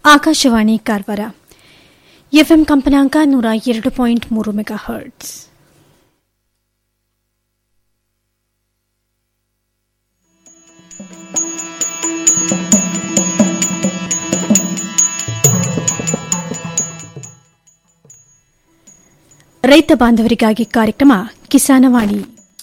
Akashvani Karwar FM ಕಂಪನಾಂಕ ನೂರ ಎರಡು ಪಾಯಿಂಟ್ ಮೂರು ಮೆಗಾ ಹರ್ಟ್ಸ್ ರೈತ ಬಾಂಧವರಿಗಾಗಿ ಕಾರ್ಯಕ್ರಮ ಕಿಸಾನವಾಣಿ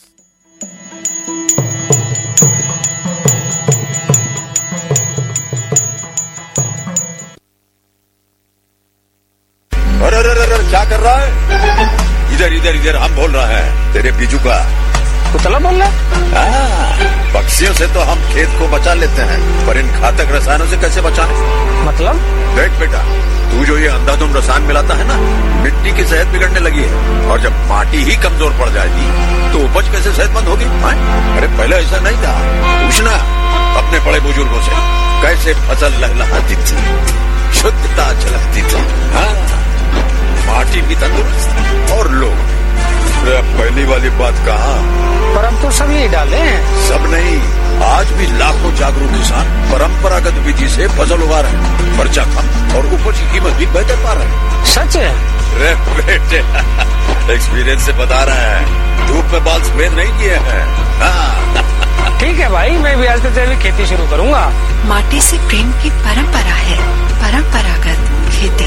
अरे अरे अरे अरे, क्या कर रहा है इधर इधर इधर हम बोल रहा है तेरे बीजू का कुतला बोल रहा हाँ, पक्षियों से तो हम खेत को बचा लेते हैं पर इन घातक रसायनों से कैसे बचाएं मतलब देख बेटा तू जो ये अंधाधुंध रसायन मिलाता है ना मिट्टी की सेहत बिगड़ने लगी है और जब माटी ही कमजोर पड़ जाएगी तो उपज कैसे सेहतमंद होगी हाँ? अरे पहले ऐसा नहीं था पूछना अपने बड़े बुजुर्गों से कैसे फसल लहलहाती थी शुद्धता झलकती थी हाँ माटी भी तंदुरुस्त और लोग अरे अब पहली वाली बात कहा पर हम तो सब यही डाले हैं सब नहीं आज भी लाखों जागरूक किसान परंपरागत विधि से फसल उगा रहे हैं खर्चा कम और उपज की कीमत भी बेहतर पा रहे हैं सच है रे बेटे एक्सपीरियंस से बता रहे हैं धूप में बाल सफेद नहीं किए हैं हाँ, ठीक है भाई मैं भी आज से जैविक खेती शुरू करूंगा माटी से प्रेम की परंपरा है परंपरागत खेती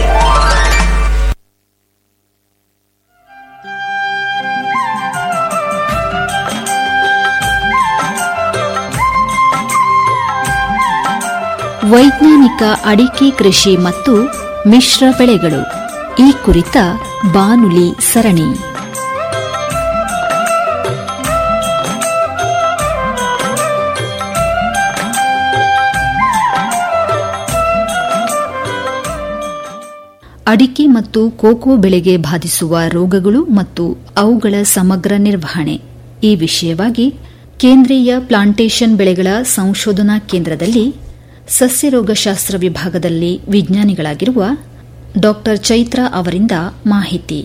ವೈಜ್ಞಾನಿಕ ಅಡಿಕೆ ಕೃಷಿ ಮತ್ತು ಮಿಶ್ರ ಬೆಳೆಗಳು ಈ ಕುರಿತ ಬಾನುಲಿ ಸರಣಿ ಅಡಿಕೆ ಮತ್ತು ಕೋಕೋ ಬೆಳೆಗೆ ಬಾಧಿಸುವ ರೋಗಗಳು ಮತ್ತು ಅವುಗಳ ಸಮಗ್ರ ನಿರ್ವಹಣೆ ಈ ವಿಷಯವಾಗಿ ಕೇಂದ್ರೀಯ ಪ್ಲಾಂಟೇಶನ್ ಬೆಳೆಗಳ ಸಂಶೋಧನಾ ಕೇಂದ್ರದಲ್ಲಿ ಸಸ್ಯರೋಗಶಾಸ್ತ್ರ ವಿಭಾಗದಲ್ಲಿ ವಿಜ್ಞಾನಿಗಳಾಗಿರುವ ಡಾ ಚೈತ್ರ ಅವರಿಂದ ಮಾಹಿತಿ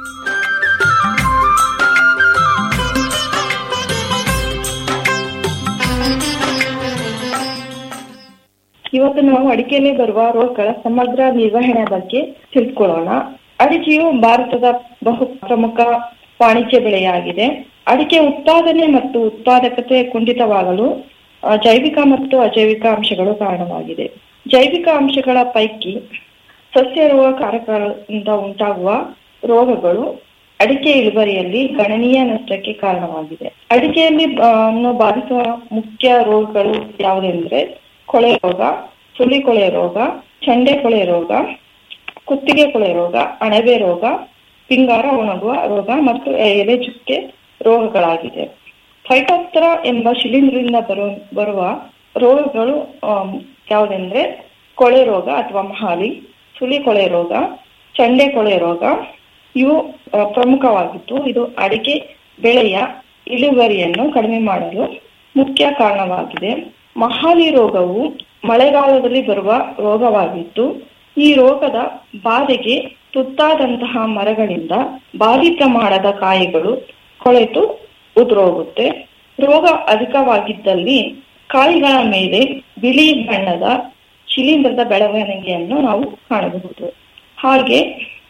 ಇವತ್ತು ನಾವು ಅಡಿಕೆಯಲ್ಲಿ ಬರುವ ರೋಗಗಳ ಸಮಗ್ರ ನಿರ್ವಹಣೆ ಬಗ್ಗೆ ತಿಳ್ಕೊಳ್ಳೋಣ ಅಡಿಕೆಯು ಭಾರತದ ಬಹು ಪ್ರಮುಖ ವಾಣಿಜ್ಯ ಬೆಳೆಯಾಗಿದೆ ಅಡಿಕೆ ಉತ್ಪಾದನೆ ಮತ್ತು ಉತ್ಪಾದಕತೆ ಕುಂಠಿತವಾಗಲು ಆ, ಜೈವಿಕ ಮತ್ತು ಅಜೈವಿಕ ಅಂಶಗಳು ಕಾರಣವಾಗಿದೆ ಜೈವಿಕ ಅಂಶಗಳ ಪೈಕಿ ಸಸ್ಯ ರೋಗ ಕಾರಕಗಳಿಂದ ಉಂಟಾಗುವ ರೋಗಗಳು ಅಡಿಕೆ ಇಳುವರಿಯಲ್ಲಿ ಗಣನೀಯ ನಷ್ಟಕ್ಕೆ ಕಾರಣವಾಗಿದೆ ಅಡಿಕೆಯಲ್ಲಿ ಆ, ಅನ್ನು ಬಾಧಿಸುವ ಮುಖ್ಯ ರೋಗಗಳು ಯಾವುದೆಂದ್ರೆ ಕೊಳೆ ರೋಗ ಸುಳಿ ಕೊಳೆ ರೋಗ ಚಂಡೆ ಕೊಳೆ ರೋಗ ಕುತ್ತಿಗೆ ಕೊಳೆ ರೋಗ ಅಣಬೆ ರೋಗ ಪಿಂಗಾರ ಒಣಗುವ ರೋಗ ಮತ್ತು ಎಲೆ ಚುಕ್ಕೆ ರೋಗಗಳಾಗಿದೆ ಫೈಟೋಪ್ತರ ಎಂಬ ಶಿಲೀಂಧ್ರದಿಂದ ಬರುವ ಬರುವ ರೋಗಗಳು ಆಮ್, ಯಾವುದೆಂದ್ರೆ ಕೊಳೆ ರೋಗ ಅಥವಾ ಮಹಾಲಿ ಸುಳಿ ಕೊಳೆ ರೋಗ ಚಂಡೆ ಕೊಳೆ ರೋಗ ಇವು ಆ, ಪ್ರಮುಖವಾಗಿದ್ದು ಇದು ಅಡಿಕೆ ಬೆಳೆಯ ಇಳುವರಿಯನ್ನು ಕಡಿಮೆ ಮಾಡಲು ಮುಖ್ಯ ಕಾರಣವಾಗಿದೆ ಮಹಾಲಿ ರೋಗವು ಮಳೆಗಾಲದಲ್ಲಿ ಬರುವ ರೋಗವಾಗಿದ್ದು ಈ ರೋಗದ ಬಾಧೆಗೆ ತುತ್ತಾದಂತಹ ಮರಗಳಿಂದ ಭಾರಿ ಪ್ರಮಾಣದ ಕಾಯಿಗಳು ಕೊಳೆತು ಉದುರೋಗುತ್ತೆ ರೋಗ ಅಧಿಕವಾಗಿದ್ದಲ್ಲಿ ಕಾಯಿಗಳ ಮೇಲೆ ಬಿಳಿ ಬಣ್ಣದ ಶಿಲೀಂಧ್ರದ ಬೆಳವಣಿಗೆಯನ್ನು ನಾವು ಕಾಣಬಹುದು ಹಾಗೆ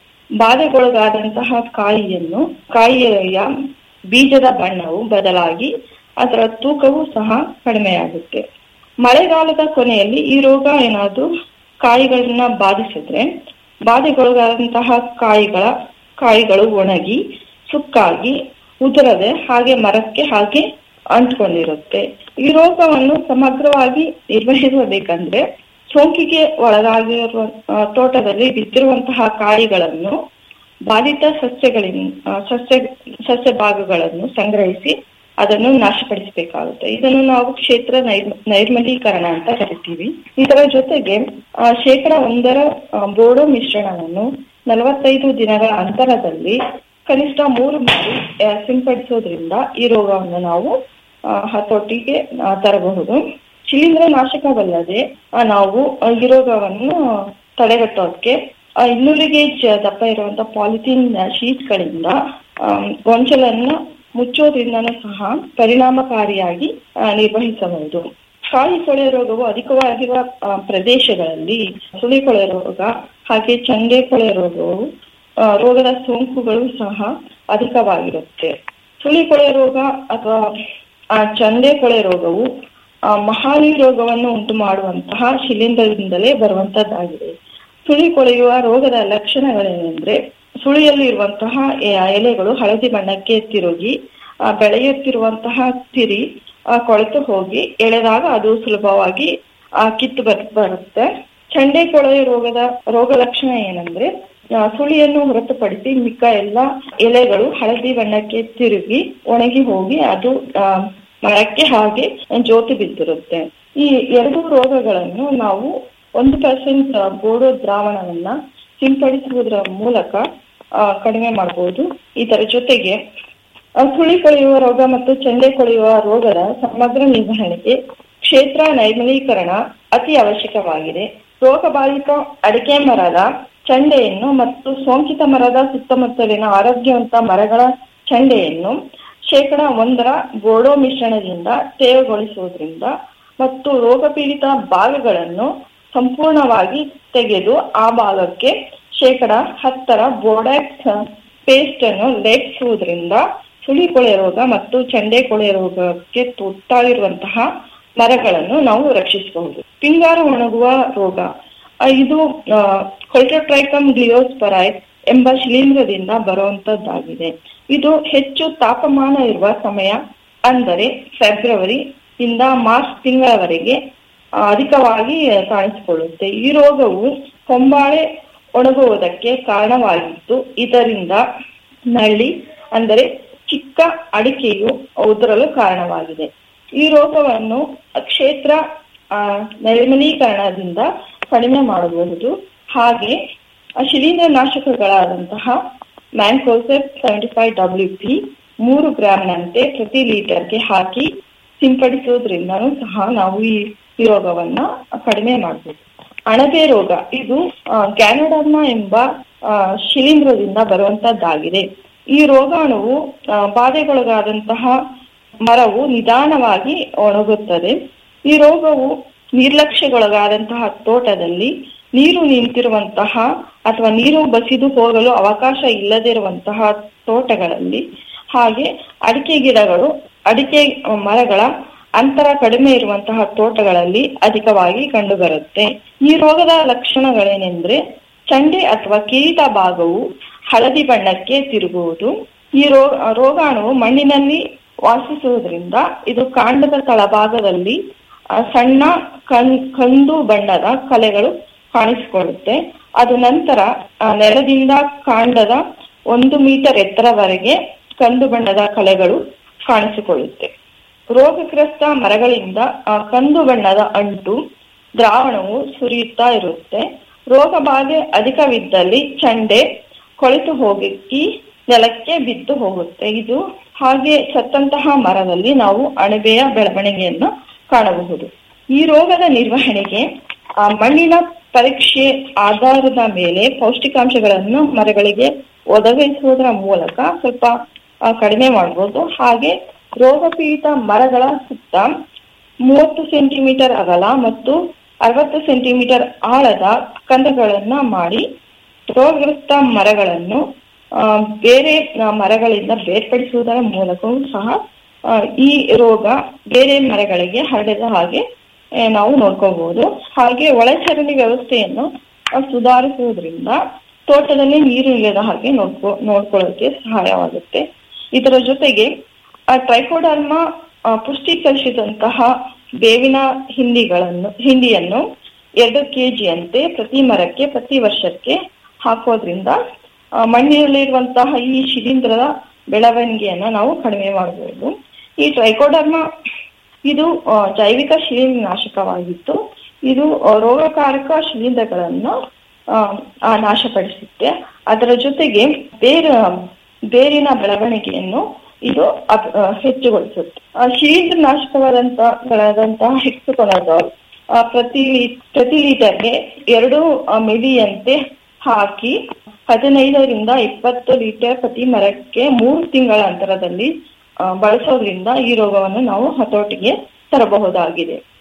ಬಾಧೆಗೊಳಗಾದಂತಹ ಕಾಯಿಯನ್ನು ಕಾಯಿಯ ಬೀಜದ ಬಣ್ಣವು ಬದಲಾಗಿ ಅದರ ತೂಕವು ಸಹ ಕಡಿಮೆಯಾಗುತ್ತೆ ಮಳೆಗಾಲದ ಕೊನೆಯಲ್ಲಿ ಈ ರೋಗ ಏನಾದ್ರು ಕಾಯಿಗಳನ್ನ ಬಾಧಿಸಿದ್ರೆ ಬಾಧೆಗೊಳಗಾದಂತಹ ಕಾಯಿಗಳ ಕಾಯಿಗಳು ಒಣಗಿ ಸುಕ್ಕಾಗಿ ಉದುರದೆ ಹಾಗೆ ಮರಕ್ಕೆ ಹಾಗೆ ಅಂಟ್ಕೊಂಡಿರುತ್ತೆ ಈ ರೋಗವನ್ನು ಸಮಗ್ರವಾಗಿ ನಿರ್ವಹಿಸಬೇಕಂದ್ರೆ ಸೋಂಕಿಗೆ ಒಳಗಾಗಿರುವ ಆ, ತೋಟದಲ್ಲಿ ಬಿದ್ದಿರುವಂತಹ ಕಾಯಿಗಳನ್ನು ಬಾಧಿತ ಸಸ್ಯಗಳಿಂದ ಆ, ಸಸ್ಯ ಸಸ್ಯ ಭಾಗಗಳನ್ನು ಸಂಗ್ರಹಿಸಿ ಅದನ್ನು ನಾಶಪಡಿಸಬೇಕಾಗುತ್ತೆ ಇದನ್ನು ನಾವು ಕ್ಷೇತ್ರ ನೈರ್ ನೈರ್ಮಲೀಕರಣ ಅಂತ ಕರಿತೀವಿ ಇದರ ಜೊತೆಗೆ ಆ, ಶೇಕಡ ಒಂದರ ಆ, ಬೋಡೋ ಮಿಶ್ರಣವನ್ನು ನಲವತ್ತೈದು ದಿನಗಳ ಅಂತರದಲ್ಲಿ ಕನಿಷ್ಠ ಮೂರು ಬಾರಿ ಆ, ಸಿಂಪಡಿಸೋದ್ರಿಂದ ಈ ರೋಗವನ್ನು ನಾವು ಆ, ಹತೋಟಿಗೆ ಆ, ತರಬಹುದು ಶಿಲೀಂಧ್ರ ನಾಶಕವಲ್ಲದೆ ಆ, ನಾವು ಆ, ಈ ರೋಗವನ್ನು ತಡೆಗಟ್ಟೋದಕ್ಕೆ ಆ, ಇನ್ನೂರು ಗೇಜ್ ದಪ್ಪ ಇರುವಂತಹ ಪಾಲಿಥೀನ್ ಶೀಟ್ಗಳಿಂದ ಗೊಂಚಲನ್ನ ಮುಚ್ಚೋದ್ರಿಂದನೂ ಸಹ ಪರಿಣಾಮಕಾರಿಯಾಗಿ ಆ, ನಿರ್ವಹಿಸಬಹುದು ಕಾಯಿ ಕೊಳೆ ರೋಗವು ಅಧಿಕವಾಗಿರುವ ಆ, ಪ್ರದೇಶಗಳಲ್ಲಿ ಸುಳಿ ಕೊಳೆ ರೋಗ ಹಾಗೆ ಚಂಡೆ ಕೊಳೆ ರೋಗವು ಆ, ರೋಗದ ಸೋಂಕುಗಳು ಸಹ ಅಧಿಕವಾಗಿರುತ್ತೆ ಸುಳಿ ಕೊಳೆ ರೋಗ ಅಥವಾ ಆ, ಚಂಡೆ ಕೊಳೆ ರೋಗವು ಆ, ಮಹಾನಿ ರೋಗವನ್ನು ಉಂಟು ಮಾಡುವಂತಹ ಶಿಲೀಂಧ್ರದಿಂದಲೇ ಬರುವಂತದ್ದಾಗಿದೆ ಸುಳಿ ಕೊಳೆಯುವ ರೋಗದ ಲಕ್ಷಣಗಳೇನೆಂದ್ರೆ ಸುಳಿಯಲ್ಲಿ ಇರುವಂತಹ ಎ- ಎಲೆಗಳು ಹಳದಿ ಬಣ್ಣಕ್ಕೆ ತಿರುಗಿ ಆ, ಬೆಳೆಯುತ್ತಿರುವಂತಹ ತಿರಿ ಆ, ಕೊಳೆತು ಹೋಗಿ ಎಳೆದಾಗ ಅದು ಸುಲಭವಾಗಿ ಆ, ಕಿತ್ತು ಬರ್ ಬರುತ್ತೆ ಚಂಡೆ ಕೊಳೆ ರೋಗದ ರೋಗ ಲಕ್ಷಣ ಏನಂದ್ರೆ ಆ, ಸುಳಿಯನ್ನು ಹೊರತುಪಡಿಸಿ ಮಿಕ್ಕ ಎಲ್ಲ ಎಲೆಗಳು ಹಳದಿ ಬಣ್ಣಕ್ಕೆ ತಿರುಗಿ ಒಣಗಿ ಹೋಗಿ ಅದು ಆ, ಮರಕ್ಕೆ ಹಾಗೆ ಜ್ಯೋತಿ ಬಿದ್ದಿರುತ್ತೆ ಈ ಎರಡು ರೋಗಗಳನ್ನು ನಾವು ಒಂದು ಪರ್ಸೆಂಟ್ ಬೋಡೋ ದ್ರಾವಣವನ್ನ ಸಿಂಪಡಿಸುವುದರ ಮೂಲಕ ಆ, ಕಡಿಮೆ ಮಾಡಬಹುದು ಇದರ ಜೊತೆಗೆ ಆ, ಸುಳಿ ಕೊಳೆಯುವ ರೋಗ ಮತ್ತು ಚೆಂಡೆ ಕೊಳೆಯುವ ರೋಗದ ಸಮಗ್ರ ನಿರ್ವಹಣೆಗೆ ಕ್ಷೇತ್ರ ನೈರ್ಮಲೀಕರಣ ಅತಿ ಅವಶ್ಯಕವಾಗಿದೆ ರೋಗ ಬಾಧಿತ ಅಡಿಕೆ ಮರದ ಚಂಡೆಯನ್ನು ಮತ್ತು ಸೋಂಕಿತ ಮರದ ಸುತ್ತಮುತ್ತಲಿನ ಆರೋಗ್ಯವಂತ ಮರಗಳ ಚಂಡೆಯನ್ನು ಶೇಕಡ ಒಂದರ ಬೋಡೋ ಮಿಶ್ರಣದಿಂದ ತೇವಗೊಳಿಸುವುದರಿಂದ ಮತ್ತು ರೋಗಪೀಡಿತ ಭಾಗಗಳನ್ನು ಸಂಪೂರ್ಣವಾಗಿ ತೆಗೆದು ಆ ಭಾಗಕ್ಕೆ ಶೇಕಡ ಹತ್ತರ ಬೋಡಾಕ್ಸ್ ಪೇಸ್ಟ್ ಅನ್ನು ಲೇಪಿಸುವುದರಿಂದ ಸುಳಿ ಕೊಳೆ ರೋಗ ಮತ್ತು ಚಂಡೆ ಕೊಳೆ ರೋಗಕ್ಕೆ ತುತ್ತಾಗಿರುವಂತಹ ಮರಗಳನ್ನು ನಾವು ರಕ್ಷಿಸಬಹುದು ಪಿಂಗಾರ ಒಣಗುವ ರೋಗ ಆ, ಇದು ಕೊಲ್ಟೋಟ್ರೈಕಮ್ ಗ್ಲಿಯೋಸ್ಪರೈಟ್ ಎಂಬ ಶಿಲೀಂಧ್ರದಿಂದ ಬರುವಂತದ್ದಾಗಿದೆ ಇದು ಹೆಚ್ಚು ತಾಪಮಾನ ಇರುವ ಸಮಯ ಅಂದರೆ ಫೆಬ್ರವರಿ ಇಂದ ಮಾರ್ಚ್ ತಿಂಗಳವರೆಗೆ ಆ, ಅಧಿಕವಾಗಿ ಕಾಣಿಸಿಕೊಳ್ಳುತ್ತೆ ಈ ರೋಗವು ಹೊಂಬಾಳೆ ಒಣಗುವುದಕ್ಕೆ ಕಾರಣವಾಗಿದ್ದು ಇದರಿಂದ ನಳ್ಳಿ ಅಂದರೆ ಚಿಕ್ಕ ಅಡಿಕೆಯು ಉದುರಲು ಕಾರಣವಾಗಿದೆ ಈ ರೋಗವನ್ನು ಕ್ಷೇತ್ರ ಆ, ನೈರ್ಮಲೀಕರಣದಿಂದ ಕಡಿಮೆ ಮಾಡಬಹುದು ಹಾಗೆ ಆ ಶಿಲೀಂಧ್ರ ನಾಶಕಗಳಾದಂತಹ mancozeb seventy five W P ಮೂರು ಗ್ರಾಮ್ನಂತೆ ಪ್ರತಿ ಲೀಟರ್ಗೆ ಹಾಕಿ ಸಿಂಪಡಿಸುವುದರಿಂದನೂ ಸಹ ನಾವು ಈ ಈ ರೋಗವನ್ನ ಕಡಿಮೆ ಮಾಡಬಹುದು ಅಣಬೆ ರೋಗ ಇದು ಗ್ಯಾನೋಡರ್ಮ ಎಂಬ ಆ, ಶಿಲೀಂಧ್ರದಿಂದ ಬರುವಂತದ್ದಾಗಿದೆ ಈ ರೋಗಾಣುವು ಆ, ಬಾಧೆಗೊಳಗಾದಂತಹ ಮರವು ನಿಧಾನವಾಗಿ ಒಣಗುತ್ತದೆ ಈ ರೋಗವು ನಿರ್ಲಕ್ಷ್ಯಗೊಳಗಾದಂತಹ ತೋಟದಲ್ಲಿ ನೀರು ನಿಂತಿರುವಂತಹ ಅಥವಾ ನೀರು ಬಸಿದು ಹೋಗಲು ಅವಕಾಶ ಇಲ್ಲದಿರುವಂತಹ ತೋಟಗಳಲ್ಲಿ ಹಾಗೆ ಅಡಿಕೆ ಗಿಡಗಳು ಅಡಿಕೆ ಮರಗಳ ಅಂತರ ಕಡಿಮೆ ಇರುವಂತಹ ತೋಟಗಳಲ್ಲಿ ಅಧಿಕವಾಗಿ ಕಂಡುಬರುತ್ತೆ ಈ ರೋಗದ ಲಕ್ಷಣಗಳೇನೆಂದ್ರೆ ಚಂಡೆ ಅಥವಾ ಕಿರೀಟ ಭಾಗವು ಹಳದಿ ಬಣ್ಣಕ್ಕೆ ತಿರುಗುವುದು ಈ ರೋ ರೋಗಾಣುವು ಮಣ್ಣಿನಲ್ಲಿ ವಾಸಿಸುವುದರಿಂದ ಇದು ಕಾಂಡದ ತಳಭಾಗದಲ್ಲಿ ಆ, ಸಣ್ಣ ಕಣ್ ಕಂದು ಬಣ್ಣದ ಕಲೆಗಳು ಕಾಣಿಸಿಕೊಳ್ಳುತ್ತೆ ಅದು ನಂತರ ಆ, ನೆಲದಿಂದ ಕಾಂಡದ ಒಂದು ಮೀಟರ್ ಎತ್ತರವರೆಗೆ ಕಂದು ಬಣ್ಣದ ಕಲೆಗಳು ಕಾಣಿಸಿಕೊಳ್ಳುತ್ತೆ ರೋಗಗ್ರಸ್ತ ಮರಗಳಿಂದ ಆ, ಕಂದು ಬಣ್ಣದ ಅಂಟು ದ್ರಾವಣವು ಸುರಿಯುತ್ತಾ ಇರುತ್ತೆ ರೋಗ ಬಾಧೆ ಅಧಿಕವಿದ್ದಲ್ಲಿ ಚಂಡೆ ಕೊಳೆತು ಹೋಗಿ ಈ ನೆಲಕ್ಕೆ ಬಿದ್ದು ಹೋಗುತ್ತೆ ಇದು ಹಾಗೆ ಸತ್ತಂತಹ ಮರದಲ್ಲಿ ನಾವು ಅಣಬೆಯ ಬೆಳವಣಿಗೆಯನ್ನು ಕಾಣಬಹುದು ಈ ರೋಗದ ನಿರ್ವಹಣೆಗೆ ಆ, ಮಣ್ಣಿನ ಪರೀಕ್ಷೆ ಆಧಾರದ ಮೇಲೆ ಪೌಷ್ಟಿಕಾಂಶಗಳನ್ನು ಮರಗಳಿಗೆ ಒದಗಿಸುವುದರ ಮೂಲಕ ಸ್ವಲ್ಪ ಆ, ಕಡಿಮೆ ಮಾಡಬಹುದು ಹಾಗೆ ರೋಗಪೀಡಿತ ಮರಗಳ ಸುತ್ತ ಮೂವತ್ತು ಸೆಂಟಿಮೀಟರ್ ಅಗಲ ಮತ್ತು ಅರವತ್ತು ಸೆಂಟಿಮೀಟರ್ ಆಳದ ಕಂದಗಳನ್ನ ಮಾಡಿ ರೋಗಗ್ರಸ್ತ ಮರಗಳನ್ನು ಆ, ಬೇರೆ ಆ, ಮರಗಳಿಂದ ಬೇರ್ಪಡಿಸುವುದರ ಮೂಲಕವೂ ಸಹ ಆ, ಈ ರೋಗ ಬೇರೆ ಮರಗಳಿಗೆ ಹರಡದ ಹಾಗೆ ಆ, ನಾವು ನೋಡ್ಕೋಬಹುದು ಹಾಗೆ ಒಳಚರಂಡಿ ವ್ಯವಸ್ಥೆಯನ್ನು ಆ, ಸುಧಾರಿಸುವುದರಿಂದ ತೋಟದಲ್ಲಿ ನೀರು ಇಲ್ಲದ ಹಾಗೆ ನೋಡ್ಕೊ ನೋಡ್ಕೊಳ್ಳೋಕೆ ಸಹಾಯವಾಗುತ್ತೆ ಇದರ ಜೊತೆಗೆ ಆ ಟ್ರೈಕೋಡರ್ಮ ಆ, ಪುಷ್ಟೀಕರಿಸಿದಂತಹ ಬೇವಿನ ಹಿಂಡಿಗಳನ್ನು ಹಿಂಡಿಯನ್ನು ಎರಡು ಕೆಜಿಯಂತೆ ಪ್ರತಿ ಮರಕ್ಕೆ ಪ್ರತಿ ವರ್ಷಕ್ಕೆ ಹಾಕೋದ್ರಿಂದ ಆ, ಮಣ್ಣಿನಲ್ಲಿರುವಂತಹ ಈ ಶಿಲೀಂಧ್ರದ ಬೆಳವಣಿಗೆಯನ್ನ ನಾವು ಕಡಿಮೆ ಮಾಡಬಹುದು ಈ ಟ್ರೈಕೋಡರ್ಮ ಇದು ಆ, ಜೈವಿಕ ಶಿಲೀಂಧ್ರ ನಾಶಕವಾಗಿತ್ತು ಇದು ಆ, ರೋಗಕಾರಕ ಶಿಲೀಂಧ್ರಗಳನ್ನು ಆ, ಆ, ನಾಶಪಡಿಸುತ್ತೆ ಅದರ ಜೊತೆಗೆ ಬೇರ ಬೇರಿನ ಬೆಳವಣಿಗೆಯನ್ನು ಇದು ಅಬ್- ಆ, ಹೆಚ್ಚುಗೊಳಿಸುತ್ತೆ ಆ, ಶಿಲೀಂಧ್ರ ನಾಶಕವಾದಂತಹ ಹೆಕ್ಸುಕೊನಜಾಲ್ ಪ್ರತಿ ಲೀ- ಪ್ರತಿ ಲೀಟರ್ಗೆ ಎರಡು ಆ, ಮಿಲಿಯಂತೆ ಹಾಕಿ ಹದಿನೈದರಿಂದ ಇಪ್ಪತ್ತು ಲೀಟರ್ ಪ್ರತಿ ಮರಕ್ಕೆ ಮೂರು ತಿಂಗಳ ಅಂತರದಲ್ಲಿ ಆ, ಬಳಸೋದ್ರಿಂದ ಈ ರೋಗವನ್ನು ನಾವು ಹತೋಟಿಗೆ ತರಬಹುದಾಗಿದೆ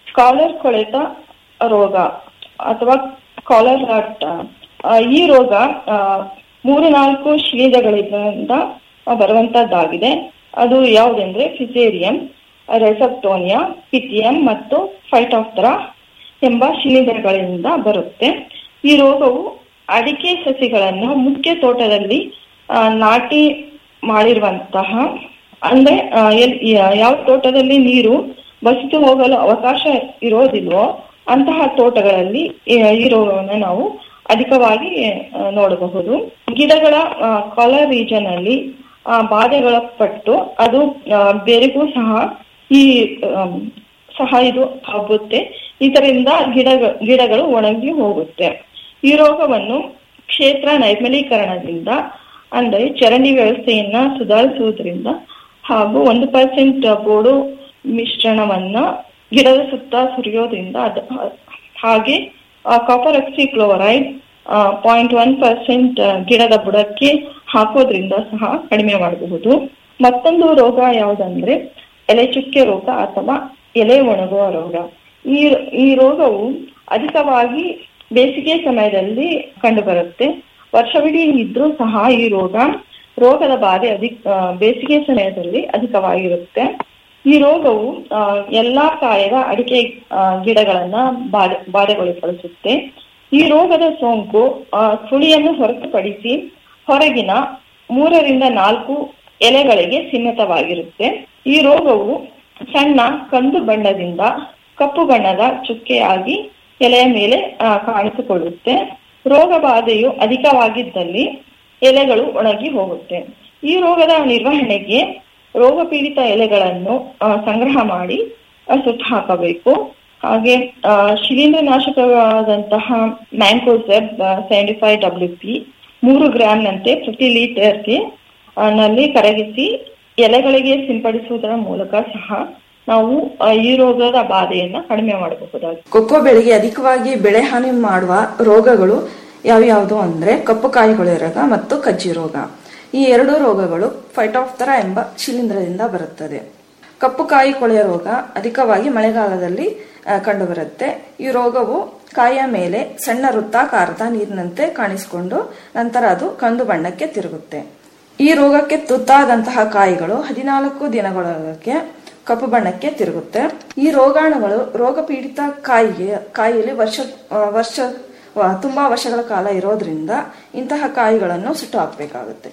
ಕಾಲರ್ ಕೊಳೆತ ರೋಗ ಅಥವಾ ಕಾಲರ್ ರಾಟ್ ಆ, ಈ ರೋಗ ಆ, ಮೂರು ನಾಲ್ಕು ಶಿಲೀಂಧ್ರಗಳಿಂದ ಬರುವಂತದ್ದಾಗಿದೆ ಅದು ಯಾವುದೆಂದ್ರೆ ಫಿಸೇರಿಯಂ ರೆಸಪ್ಟೋನಿಯಾ ಪಿಥಿಯಂ ಮತ್ತು ಫೈಟಾಫ್ತರಾ ಎಂಬ ಶಿಲೀಂಧ್ರಗಳಿಂದ ಬರುತ್ತೆ ಈ ರೋಗವು ಅಡಿಕೆ ಸಸಿಗಳನ್ನು ಮುಖ್ಯ ತೋಟದಲ್ಲಿ ಆ, ನಾಟಿ ಮಾಡಿರುವಂತಹ ಅಂದ್ರೆ ಆ, ಎಲ್- ಯಾ- ಯಾವ ತೋಟದಲ್ಲಿ ನೀರು ಬಸಿದು ಹೋಗಲು ಅವಕಾಶ ಇರೋದಿಲ್ವೋ ಅಂತಹ ತೋಟಗಳಲ್ಲಿ ಈ ಈ ರೋಗವನ್ನು ನಾವು ಅಧಿಕವಾಗಿ ಆ, ನೋಡಬಹುದು ಗಿಡಗಳ ಕಾಲರ್ ರೀಜನ್ ಅಲ್ಲಿ ಆ, ಬಾಧೆಗಳ ಪಟ್ಟು ಅದು ಆ, ಬೇರೆಗೂ ಸಹ ಈ ಆಮ್, ಸಹ ಇದು ಹಬ್ಬುತ್ತೆ ಇದರಿಂದ ಗಿಡ ಗಿಡಗಳು ಒಣಗಿ ಹೋಗುತ್ತೆ ಈ ರೋಗವನ್ನು ಕ್ಷೇತ್ರ ನೈರ್ಮಲೀಕರಣದಿಂದ ಅಂದರೆ ಚರಂಡಿ ವ್ಯವಸ್ಥೆಯನ್ನ ಸುಧಾರಿಸುವುದರಿಂದ ಹಾಗೂ ಒಂದು ಪರ್ಸೆಂಟ್ ಬೋಡು ಮಿಶ್ರಣವನ್ನ ಗಿಡದ ಸುತ್ತ ಸುರಿಯೋದ್ರಿಂದ ಅದ ಹಾಗೆ copper oxychloride point one percent ಗಿಡದ ಬುಡಕ್ಕೆ ಹಾಕೋದ್ರಿಂದ ಸಹ ಕಡಿಮೆ ಮಾಡಬಹುದು ಮತ್ತೊಂದು ರೋಗ ಯಾವುದಂದ್ರೆ ಎಲೆ ಚುಕ್ಕೆ ರೋಗ ಅಥವಾ ಎಲೆ ಒಣಗುವ ರೋಗ ಈ ಈ ರೋಗವು ಅಧಿಕವಾಗಿ ಬೇಸಿಗೆ ಸಮಯದಲ್ಲಿ ಕಂಡುಬರುತ್ತೆ ವರ್ಷವಿಡೀ ಇದ್ರೂ ಸಹ ಈ ರೋಗ ರೋಗದ ಬಾಧೆ ಅಧಿಕ ಆ, ಬೇಸಿಗೆ ಸಮಯದಲ್ಲಿ ಅಧಿಕವಾಗಿರುತ್ತೆ ಈ ರೋಗವು ಆ, ಎಲ್ಲಾ ಕಾಯದ ಅಡಿಕೆ ಆ, ಗಿಡಗಳನ್ನ ಬಾಧೆ ಬಾಧೆಗೊಳಪಡಿಸುತ್ತೆ ಈ ರೋಗದ ಸೋಂಕು ಆ, ಸುಳಿಯನ್ನು ಹೊರತುಪಡಿಸಿ ಹೊರಗಿನ ಮೂರರಿಂದ ನಾಲ್ಕು ಎಲೆಗಳಿಗೆ ಸೀಮಿತವಾಗಿರುತ್ತೆ ಈ ರೋಗವು ಸಣ್ಣ ಕಂದು ಬಣ್ಣದಿಂದ ಕಪ್ಪು ಬಣ್ಣದ ಚುಕ್ಕೆಯಾಗಿ ಎಲೆಯ ಮೇಲೆ ಆ, ಕಾಣಿಸಿಕೊಳ್ಳುತ್ತೆ ರೋಗ ಬಾಧೆಯು ಅಧಿಕವಾಗಿದ್ದಲ್ಲಿ ಎಲೆಗಳು ಒಣಗಿ ಹೋಗುತ್ತೆ ಈ ರೋಗದ ನಿರ್ವಹಣೆಗೆ ರೋಗ ಪೀಡಿತ ಎಲೆಗಳನ್ನು ಆ, ಸಂಗ್ರಹ ಮಾಡಿ ಆ, ಸುಟ್ಟು ಹಾಕಬೇಕು ಹಾಗೆ ಆ, ಶಿಲೀಂಧ್ರನಾಶಕವಾದಂತಹ mancozeb seventy five W P ಮೂರು ಗ್ರಾಂನಂತೆ ಪ್ರತಿ ಲೀಟರ್ಗೆ ಆ, ನಲ್ಲಿ ಕರಗಿಸಿ ಎಲೆಗಳಿಗೆ ಸಿಂಪಡಿಸುವುದರ ಮೂಲಕ ಸಹ ನಾವು ಆ, ಈ ರೋಗದ ಬಾಧೆಯನ್ನ ಕಡಿಮೆ ಮಾಡಬಹುದಾಗಿದೆ ಕೊಕ್ಕೋ ಬೆಳೆಗೆ ಅಧಿಕವಾಗಿ ಬೆಳೆ ಹಾನಿ ಮಾಡುವ ರೋಗಗಳು ಯಾವ್ಯಾವುದು ಅಂದ್ರೆ ಕಪ್ಪು ಕಾಯಿಗಳು ರೋಗ ಮತ್ತು ಕಜ್ಜಿ ರೋಗ ಈ ಎರಡು ರೋಗಗಳು ಫೈಟಾಫ್ತರಾ ಎಂಬ ಶಿಲೀಂಧ್ರದಿಂದ ಬರುತ್ತದೆ ಕಪ್ಪು ಕಾಯಿ ಕೊಳೆಯ ರೋಗ ಅಧಿಕವಾಗಿ ಮಳೆಗಾಲದಲ್ಲಿ ಆ, ಕಂಡುಬರುತ್ತೆ ಈ ರೋಗವು ಕಾಯಿಯ ಮೇಲೆ ಸಣ್ಣ ವೃತ್ತಾಕಾರದ ನೀರಿನಂತೆ ಕಾಣಿಸಿಕೊಂಡು ನಂತರ ಅದು ಕಂದು ಬಣ್ಣಕ್ಕೆ ತಿರುಗುತ್ತೆ ಈ ರೋಗಕ್ಕೆ ತುತ್ತಾದಂತಹ ಕಾಯಿಗಳು ಹದಿನಾಲ್ಕು ದಿನಗಳೊಳಗೆ ಕಪ್ಪು ಬಣ್ಣಕ್ಕೆ ತಿರುಗುತ್ತೆ ಈ ರೋಗಾಣುಗಳು ರೋಗ ಪೀಡಿತ ಕಾಯಿಗೆ ಕಾಯಿಯಲ್ಲಿ ವರ್ಷ ಆ, ವರ್ಷ ಆ, ತುಂಬಾ ವರ್ಷಗಳ ಕಾಲ ಇರೋದ್ರಿಂದ ಇಂತಹ ಕಾಯಿಗಳನ್ನು ಸುಟ್ಟು ಹಾಕಬೇಕಾಗುತ್ತೆ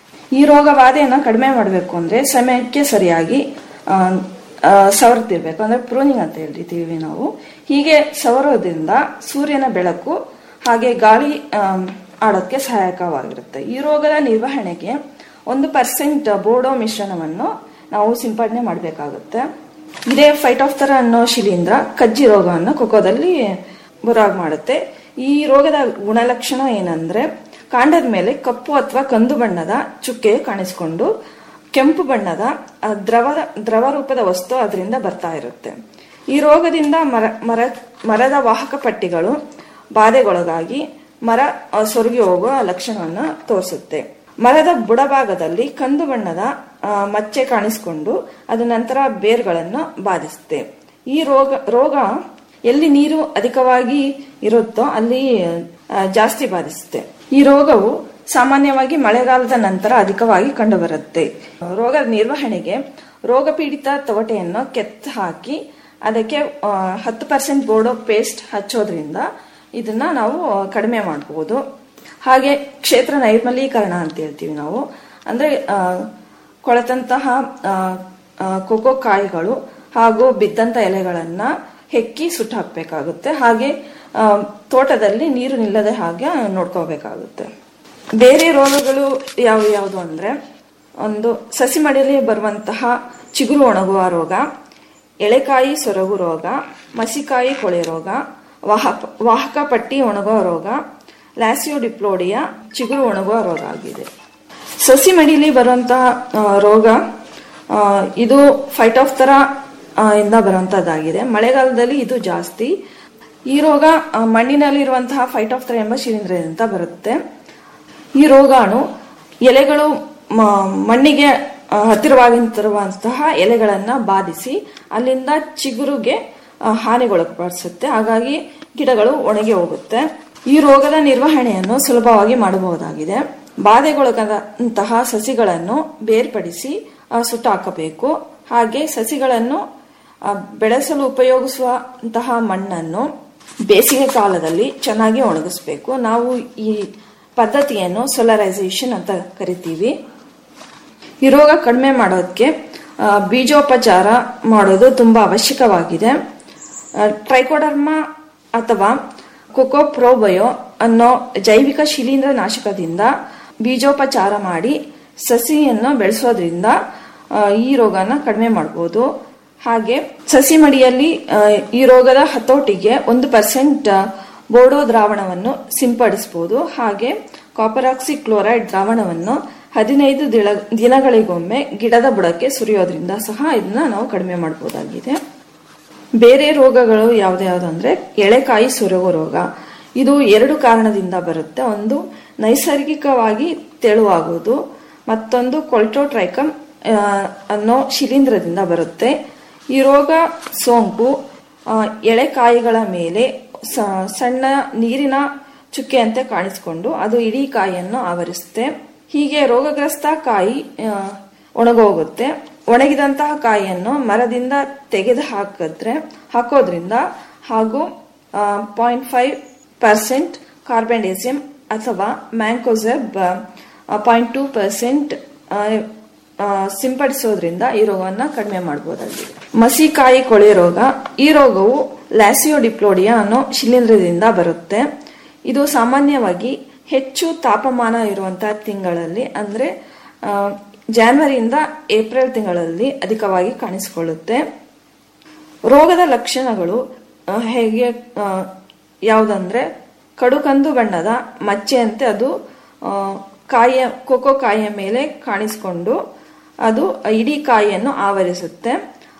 ಈ ರೋಗ ಬಾಧೆಯನ್ನ ಕಡಿಮೆ ಮಾಡಬೇಕು ಅಂದ್ರೆ ಸಮಯಕ್ಕೆ ಸರಿಯಾಗಿ ಆ, ಆ, ಸವರ್ತಿರ್ಬೇಕು ಅಂದ್ರೆ ಪ್ರೂನಿಂಗ್ ಅಂತ ಹೇಳ್ತೀವಿ ನಾವು ಹೀಗೆ ಸವರೋದ್ರಿಂದ ಸೂರ್ಯನ ಬೆಳಕು ಹಾಗೆ ಗಾಳಿ ಆಮ್, ಆಡೋಕ್ಕೆ ಸಹಾಯಕವಾಗಿರುತ್ತೆ ಈ ರೋಗದ ನಿರ್ವಹಣೆಗೆ ಒಂದು ಪರ್ಸೆಂಟ್ ಬೋಡೋ ಮಿಶ್ರಣವನ್ನು ನಾವು ಸಿಂಪಡಣೆ ಮಾಡಬೇಕಾಗುತ್ತೆ ಇದೇ ಫೈಟಾಫ್ತರ ಅನ್ನೋ ಶಿಲೀಂಧ್ರ ಕಜ್ಜಿ ರೋಗವನ್ನು ಕೊಕ್ಕೋದಲ್ಲಿ ಬರಾಗ್ ಮಾಡುತ್ತೆ ಈ ರೋಗದ ಗುಣಲಕ್ಷಣ ಏನಂದ್ರೆ ಕಾಂಡದ ಮೇಲೆ ಕಪ್ಪು ಅಥವಾ ಕಂದು ಬಣ್ಣದ ಚುಕ್ಕೆ ಕಾಣಿಸಿಕೊಂಡು ಕೆಂಪು ಬಣ್ಣದ ಆ, ದ್ರವ ದ್ರವ ರೂಪದ ವಸ್ತು ಅದರಿಂದ ಬರ್ತಾ ಇರುತ್ತೆ ಈ ರೋಗದಿಂದ ಮರ ಮರ ಮರದ ವಾಹಕ ಪಟ್ಟಿಗಳು ಬಾಧೆಗೊಳಗಾಗಿ ಮರ ಆ, ಸೊರಗಿ ಹೋಗುವ ಲಕ್ಷಣವನ್ನು ತೋರಿಸುತ್ತೆ ಮರದ ಬುಡಭಾಗದಲ್ಲಿ ಕಂದು ಬಣ್ಣದ ಆ, ಮಚ್ಚೆ ಕಾಣಿಸಿಕೊಂಡು ಅದು ನಂತರ ಬೇರ್ಗಳನ್ನು ಬಾಧಿಸುತ್ತೆ ಈ ರೋಗ ರೋಗ ಎಲ್ಲಿ ನೀರು ಅಧಿಕವಾಗಿ ಇರುತ್ತೋ ಅಲ್ಲಿ ಆ, ಜಾಸ್ತಿ ಬಾಧಿಸುತ್ತೆ ಈ ರೋಗವು ಸಾಮಾನ್ಯವಾಗಿ ಮಳೆಗಾಲದ ನಂತರ ಅಧಿಕವಾಗಿ ಕಂಡುಬರುತ್ತೆ ರೋಗದ ನಿರ್ವಹಣೆಗೆ ರೋಗ ಪೀಡಿತ ತೊಗಟೆಯನ್ನು ಕೆತ್ತು ಹಾಕಿ ಅದಕ್ಕೆ ಆ, ಹತ್ತು ಪರ್ಸೆಂಟ್ ಬೋರ್ಡೋ ಪೇಸ್ಟ್ ಹಚ್ಚೋದ್ರಿಂದ ಇದನ್ನ ನಾವು ಕಡಿಮೆ ಮಾಡಬಹುದು ಹಾಗೆ ಕ್ಷೇತ್ರ ನೈರ್ಮಲೀಕರಣ ಅಂತ ಹೇಳ್ತೀವಿ ನಾವು ಅಂದ್ರೆ ಆ, ಕೊಳೆತಂತಹ ಆ, ಆ, ಕೋಕೋ ಕಾಯಿಗಳು ಹಾಗೂ ಬಿದ್ದಂತ ಎಲೆಗಳನ್ನ ಹೆಕ್ಕಿ ಸುಟ್ಟು ಹಾಕಬೇಕಾಗುತ್ತೆ ಹಾಗೆ ಆ, ತೋಟದಲ್ಲಿ ನೀರು ನಿಲ್ಲದೆ ಹಾಗೆ ನೋಡ್ಕೋಬೇಕಾಗುತ್ತೆ ಬೇರೆ ರೋಗಗಳು ಯಾವ ಯಾವುದು ಅಂದ್ರೆ ಒಂದು ಸಸಿ ಮಡಿಯಲ್ಲಿ ಬರುವಂತಹ ಚಿಗುರು ಒಣಗುವ ರೋಗ ಎಳೆಕಾಯಿ ಸೊರಗು ರೋಗ ಮಸಿಕಾಯಿ ಕೊಳೆ ರೋಗ ವಾಹಕ ವಾಹಕ ಪಟ್ಟಿ ಒಣಗುವ ರೋಗ ಲ್ಯಾಸಿಯೋಡಿಪ್ಲೋಡಿಯಾ ಚಿಗುರು ಒಣಗುವ ರೋಗ ಆಗಿದೆ ಸಸಿ ಮಡಿಲಿ ಬರುವಂತಹ ಆ, ರೋಗ ಆ, ಇದು ಫೈಟಾಫ್ತರ ಇಂದ ಬರುವಂತಹದ್ದಾಗಿದೆ ಮಳೆಗಾಲದಲ್ಲಿ ಇದು ಜಾಸ್ತಿ ಈ ರೋಗ ಆ, ಮಣ್ಣಿನಲ್ಲಿರುವಂತಹ ಫೈಟಾಫ್ತರ ಎಂಬ ಶಿಲೀಂಧ್ರದಿಂದ ಬರುತ್ತೆ ಈ ರೋಗಾಣು ಎಲೆಗಳು ಮ- ಮಣ್ಣಿಗೆ ಆ, ಹತ್ತಿರವಾಗಿರುವಂತಹ ಎಲೆಗಳನ್ನ ಬಾಧಿಸಿ ಅಲ್ಲಿಂದ ಚಿಗುರುಗೆ ಆ, ಹಾನಿಗೊಳಪಡಿಸುತ್ತೆ ಹಾಗಾಗಿ ಗಿಡಗಳು ಒಣಗಿ ಹೋಗುತ್ತೆ ಈ ರೋಗದ ನಿರ್ವಹಣೆಯನ್ನು ಸುಲಭವಾಗಿ ಮಾಡಬಹುದಾಗಿದೆ ಬಾಧೆಗೊಳಗಾದಂತಹ ಸಸಿಗಳನ್ನು ಬೇರ್ಪಡಿಸಿ ಆ, ಸುಟ್ಟಾಕಬೇಕು ಹಾಗೆ ಸಸಿಗಳನ್ನು ಆ, ಬೆಳೆಸಲು ಉಪಯೋಗಿಸುವಂತಹ ಮಣ್ಣನ್ನು ಬೇಸಿಗೆ ಕಾಲದಲ್ಲಿ ಚೆನ್ನಾಗಿ ಒಣಗಿಸ್ಬೇಕು ನಾವು ಈ ಪದ್ಧತಿಯನ್ನು ಸೋಲರೈಸೇಷನ್ ಅಂತ ಕರಿತೀವಿ ಈ ರೋಗ ಕಡಿಮೆ ಮಾಡೋದಕ್ಕೆ ಆ, ಬೀಜೋಪಚಾರ ಮಾಡೋದು ತುಂಬಾ ಅವಶ್ಯಕವಾಗಿದೆ ಆ, ಟ್ರೈಕೋಡರ್ಮಾ ಅಥವಾ ಕೊಕೋಪ್ರೋಬಯೋ ಅನ್ನೋ ಜೈವಿಕ ಶಿಲೀಂಧ್ರ ನಾಶಕದಿಂದ ಬೀಜೋಪಚಾರ ಮಾಡಿ ಸಸಿಯನ್ನು ಬೆಳೆಸೋದ್ರಿಂದ ಆ, ಈ ರೋಗನ ಕಡಿಮೆ ಮಾಡಬಹುದು ಹಾಗೆ ಸಸಿ ಮಡಿಯಲ್ಲಿ ಆ, ಈ ರೋಗದ ಹತೋಟಿಗೆ ಒಂದು ಪರ್ಸೆಂಟ್ ಬೋಡೋ ದ್ರಾವಣವನ್ನು ಸಿಂಪಡಿಸಬಹುದು ಹಾಗೆ ಕಾಪರಾಕ್ಸಿ ಕ್ಲೋರೈಡ್ ದ್ರಾವಣವನ್ನು ಹದಿನೈದು ದಿಳ- ದಿನಗಳಿಗೊಮ್ಮೆ ಗಿಡದ ಬುಡಕ್ಕೆ ಸುರಿಯೋದ್ರಿಂದ ಸಹ ಇದನ್ನ ನಾವು ಕಡಿಮೆ ಮಾಡಬಹುದಾಗಿದೆ ಬೇರೆ ರೋಗಗಳು ಯಾವ್ದ್ಯಾವ್ದು ಅಂದ್ರೆ ಎಳೆಕಾಯಿ ಸೊರಗೋ ರೋಗ ಇದು ಎರಡು ಕಾರಣದಿಂದ ಬರುತ್ತೆ ಒಂದು ನೈಸರ್ಗಿಕವಾಗಿ ತೆಳುವಾಗುವುದು ಮತ್ತೊಂದು ಕೊಲ್ಟ್ರೋಟ್ರೈಕಮ್ ಆ, ಅನ್ನೋ ಶಿಲೀಂಧ್ರದಿಂದ ಬರುತ್ತೆ ಈ ರೋಗ ಸೋಂಕು ಆ, ಎಳೆಕಾಯಿಗಳ ಮೇಲೆ ಸ- ಸಣ್ಣ ನೀರಿನ ಚುಕ್ಕೆಯಂತೆ ಕಾಣಿಸಿಕೊಂಡು ಅದು ಇಡೀ ಕಾಯಿಯನ್ನು ಆವರಿಸುತ್ತೆ ಹೀಗೆ ರೋಗಗ್ರಸ್ತ ಕಾಯಿ ಆ, ಒಣಗೋಗುತ್ತೆ ಒಣಗಿದಂತಹ ಕಾಯಿಯನ್ನು ಮರದಿಂದ ತೆಗೆದು ಹಾಕಿದ್ರೆ ಹಾಕೋದ್ರಿಂದ ಹಾಗೂ ಪಾಯಿಂಟ್ ಫೈವ್ ಪರ್ಸೆಂಟ್ ಕಾರ್ಬೆಂಡೇಸಿಯಂ ಅಥವಾ ಮ್ಯಾಂಕೋಸೆಬ್ ಪಾಯಿಂಟ್ ಟೂ ಪರ್ಸೆಂಟ್ ಸಿಂಪಡಿಸೋದ್ರಿಂದ ಈ ರೋಗವನ್ನು ಕಡಿಮೆ ಮಾಡಬಹುದಾಗಿದೆ ಮಸಿಕಾಯಿ ಕೊಳೆ ರೋಗ ಈ ರೋಗವು ಲ್ಯಾಸಿಯೋಡಿಪ್ಲೋಡಿಯಾ ಅನ್ನೋ ಶಿಲೀಂಧ್ರದಿಂದ ಬರುತ್ತೆ ಇದು ಸಾಮಾನ್ಯವಾಗಿ ಹೆಚ್ಚು ತಾಪಮಾನ ಇರುವಂತಹ ತಿಂಗಳಲ್ಲಿ ಅಂದ್ರೆ ಆ, ಜಾನ್ವರಿಯಿಂದ ಏಪ್ರಿಲ್ ತಿಂಗಳಲ್ಲಿ ಅಧಿಕವಾಗಿ ಕಾಣಿಸಿಕೊಳ್ಳುತ್ತೆ ರೋಗದ ಲಕ್ಷಣಗಳು ಆ, ಹೇಗೆ ಆ, ಯಾವುದಂದ್ರೆ ಕಡುಕಂದು ಬಣ್ಣದ ಮಚ್ಚೆಯಂತೆ ಅದು ಆ, ಕಾಯಿಯ ಕೋಕೋ ಕಾಯಿಯ ಮೇಲೆ ಕಾಣಿಸಿಕೊಂಡು ಅದು ಇಡೀ ಕಾಯಿಯನ್ನು ಆವರಿಸುತ್ತೆ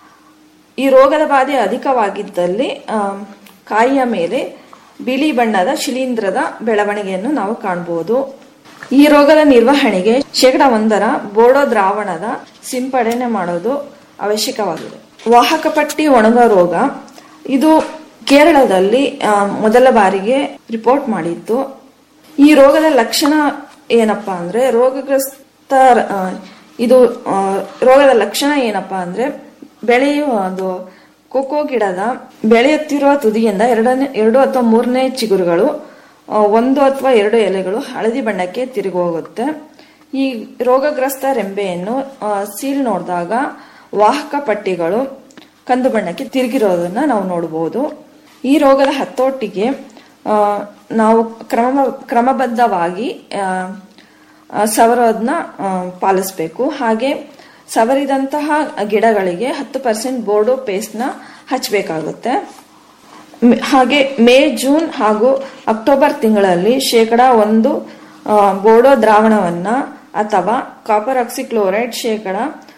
ಈ ರೋಗದ ಬಾಧೆ ಅಧಿಕವಾಗಿದ್ದಲ್ಲಿ ಆ, ಕಾಯಿಯ ಮೇಲೆ ಬಿಳಿ ಬಣ್ಣದ ಶಿಲೀಂಧ್ರದ ಬೆಳವಣಿಗೆಯನ್ನು ನಾವು ಕಾಣಬಹುದು ಈ ರೋಗದ ನಿರ್ವಹಣೆಗೆ ಶೇಕಡ ಒಂದರ ಬೋಡೋ ದ್ರಾವಣದ ಸಿಂಪಡಣೆ ಮಾಡೋದು ಅವಶ್ಯಕವಾಗಿದೆ ವಾಹಕ ಪಟ್ಟಿ ಒಣಗ ರೋಗ ಇದು ಕೇರಳದಲ್ಲಿ ಆ, ಮೊದಲ ಬಾರಿಗೆ ರಿಪೋರ್ಟ್ ಮಾಡಿತ್ತು ಈ ರೋಗದ ಲಕ್ಷಣ ಏನಪ್ಪಾ ಅಂದ್ರೆ ರೋಗಗ್ರಸ್ತ ಆ, ಇದು ಆ, ರೋಗದ ಲಕ್ಷಣ ಏನಪ್ಪಾ ಅಂದ್ರೆ ಬೆಳೆಯುವ ಅದು ಕೋಕೋ ಗಿಡದ ಬೆಳೆಯುತ್ತಿರುವ ತುದಿಯಿಂದ ಎರಡನೇ ಎರಡು ಅಥವಾ ಮೂರನೇ ಚಿಗುರುಗಳು ಆ, ಒಂದು ಅಥವಾ ಎರಡು ಎಲೆಗಳು ಹಳದಿ ಬಣ್ಣಕ್ಕೆ ತಿರುಗಿ ಹೋಗುತ್ತೆ ಈ ರೋಗಗ್ರಸ್ತ ರೆಂಬೆಯನ್ನು ಆ, ಸೀಲ್ ನೋಡಿದಾಗ ವಾಹಕ ಪಟ್ಟಿಗಳು ಕಂದು ಬಣ್ಣಕ್ಕೆ ತಿರುಗಿರೋದನ್ನ ನಾವು ನೋಡಬಹುದು ಈ ರೋಗದ ಹತೋಟಿಗೆ ಆ, ನಾವು ಕ್ರಮ ಕ್ರಮಬದ್ಧವಾಗಿ ಆ, ಆ, ಸವರೋದನ್ನ ಆ, ಪಾಲಿಸಬೇಕು ಹಾಗೆ ಸವರಿದಂತಹ ಗಿಡಗಳಿಗೆ ಹತ್ತು ಪರ್ಸೆಂಟ್ ಬೋರ್ಡೋ ಪೇಸ್ಟ್ನ ಹಚ್ಚಬೇಕಾಗುತ್ತೆ ಮ್- ಹಾಗೆ ಮೇ ಜೂನ್ ಹಾಗೂ ಅಕ್ಟೋಬರ್ ತಿಂಗಳಲ್ಲಿ ಶೇಕಡ ಒಂದು ಆ, ಬೋಡೋ ದ್ರಾವಣವನ್ನ ಅಥವಾ ಕಾಪರ್ ಆಕ್ಸಿಕ್ಲೋರೈಡ್ ಶೇಕಡ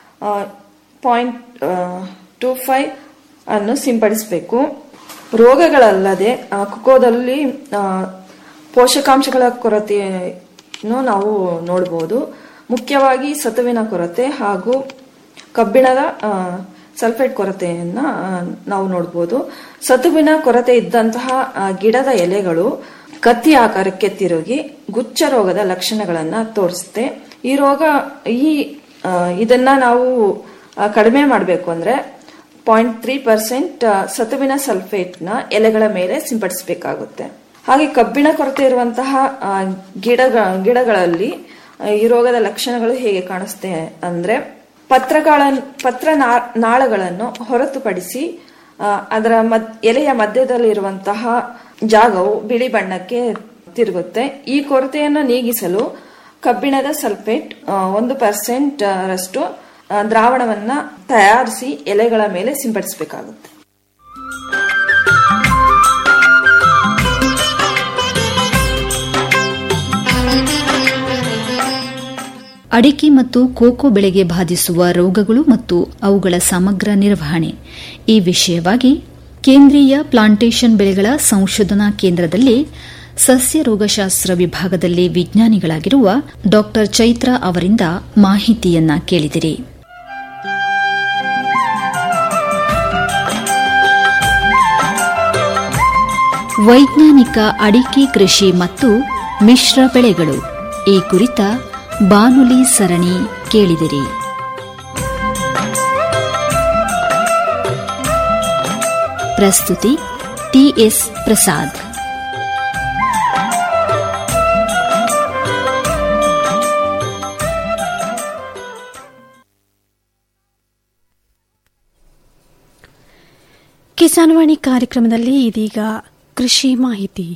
ಪಾಯಿಂಟ್ ಟೂ ಫೈವ್ ಅನ್ನು ಸಿಂಪಡಿಸಬೇಕು ರೋಗಗಳಲ್ಲದೆ ಆ, ಕೊಕ್ಕೋದಲ್ಲಿ ಆ, ಪೋಷಕಾಂಶಗಳ ಕೊರತೆಯನ್ನು ನಾವು ನೋಡಬಹುದು ಮುಖ್ಯವಾಗಿ ಸತುವಿನ ಕೊರತೆ ಹಾಗೂ ಕಬ್ಬಿಣದ ಆ, ಸಲ್ಫೇಟ್ ಕೊರತೆಯನ್ನ ಆ, ನಾವು ನೋಡಬಹುದು ಸತುವಿನ ಕೊರತೆ ಇದ್ದಂತಹ ಆ, ಗಿಡದ ಎಲೆಗಳು ಕತ್ತಿ ಆಕಾರಕ್ಕೆ ತಿರುಗಿ ಗುಚ್ಚ ರೋಗದ ಲಕ್ಷಣಗಳನ್ನ ತೋರಿಸುತ್ತೆ ಈ ರೋಗ ಈ ಆ, ಇದನ್ನ ನಾವು ಆ, ಕಡಿಮೆ ಮಾಡಬೇಕು ಅಂದ್ರೆ ಪಾಯಿಂಟ್ ತ್ರೀ ಪರ್ಸೆಂಟ್ ಸತುವಿನ ಸಲ್ಫೇಟ್ನ ಎಲೆಗಳ ಮೇಲೆ ಸಿಂಪಡಿಸಬೇಕಾಗುತ್ತೆ ಹಾಗೆ ಕಬ್ಬಿಣ ಕೊರತೆ ಇರುವಂತಹ ಆ, ಗಿಡಗ ಗಿಡಗಳಲ್ಲಿ ಆ, ಈ ರೋಗದ ಲಕ್ಷಣಗಳು ಹೇಗೆ ಕಾಣಿಸುತ್ತೆ ಅಂದ್ರೆ ಪತ್ರಗಳ ಪತ್ರ ನಾ- ನಾಳಗಳನ್ನು ಹೊರತುಪಡಿಸಿ ಆ, ಅದರ ಮದ್ ಎಲೆಯ ಮಧ್ಯದಲ್ಲಿರುವಂತಹ ಜಾಗವು ಬಿಳಿ ಬಣ್ಣಕ್ಕೆ ತಿರುಗುತ್ತೆ ಈ ಕೊರತೆಯನ್ನು ನೀಗಿಸಲು ಕಬ್ಬಿಣದ ಸಲ್ಫೇಟ್ ಆ, ಒಂದು ಪರ್ಸೆಂಟ್ ರಷ್ಟು ಆ, ದ್ರಾವಣವನ್ನ ತಯಾರಿಸಿ ಎಲೆಗಳ ಮೇಲೆ ಸಿಂಪಡಿಸಬೇಕಾಗುತ್ತೆ ಅಡಿಕೆ ಮತ್ತು ಕೋಕೋ ಬೆಳೆಗೆ ಬಾಧಿಸುವ ರೋಗಗಳು ಮತ್ತು ಅವುಗಳ ಸಮಗ್ರ ನಿರ್ವಹಣೆ ಈ ವಿಷಯವಾಗಿ ಕೇಂದ್ರೀಯ ಪ್ಲಾಂಟೇಶನ್ ಬೆಳೆಗಳ ಸಂಶೋಧನಾ ಕೇಂದ್ರದಲ್ಲಿ ಸಸ್ಯ ರೋಗಶಾಸ್ತ್ರ ವಿಭಾಗದಲ್ಲಿ ವಿಜ್ಞಾನಿಗಳಾಗಿರುವ ಡಾ ಚೈತ್ರ ಅವರಿಂದ ಮಾಹಿತಿಯನ್ನ ಕೇಳಿದಿರಿ ವೈಜ್ಞಾನಿಕ ಅಡಿಕೆ ಕೃಷಿ ಮತ್ತು ಮಿಶ್ರ ಬೆಳೆಗಳು ಈ ಕುರಿತ ಬಾನುಲಿ ಸರಣಿ ಕೇಳಿದಿರಿ ಪ್ರಸ್ತುತಿ ಟಿಎಸ್ ಪ್ರಸಾದ್ ಕಿಸಾನ್ವಾಣಿ ಕಾರ್ಯಕ್ರಮದಲ್ಲಿ ಇದೀಗ ಕೃಷಿ ಮಾಹಿತಿ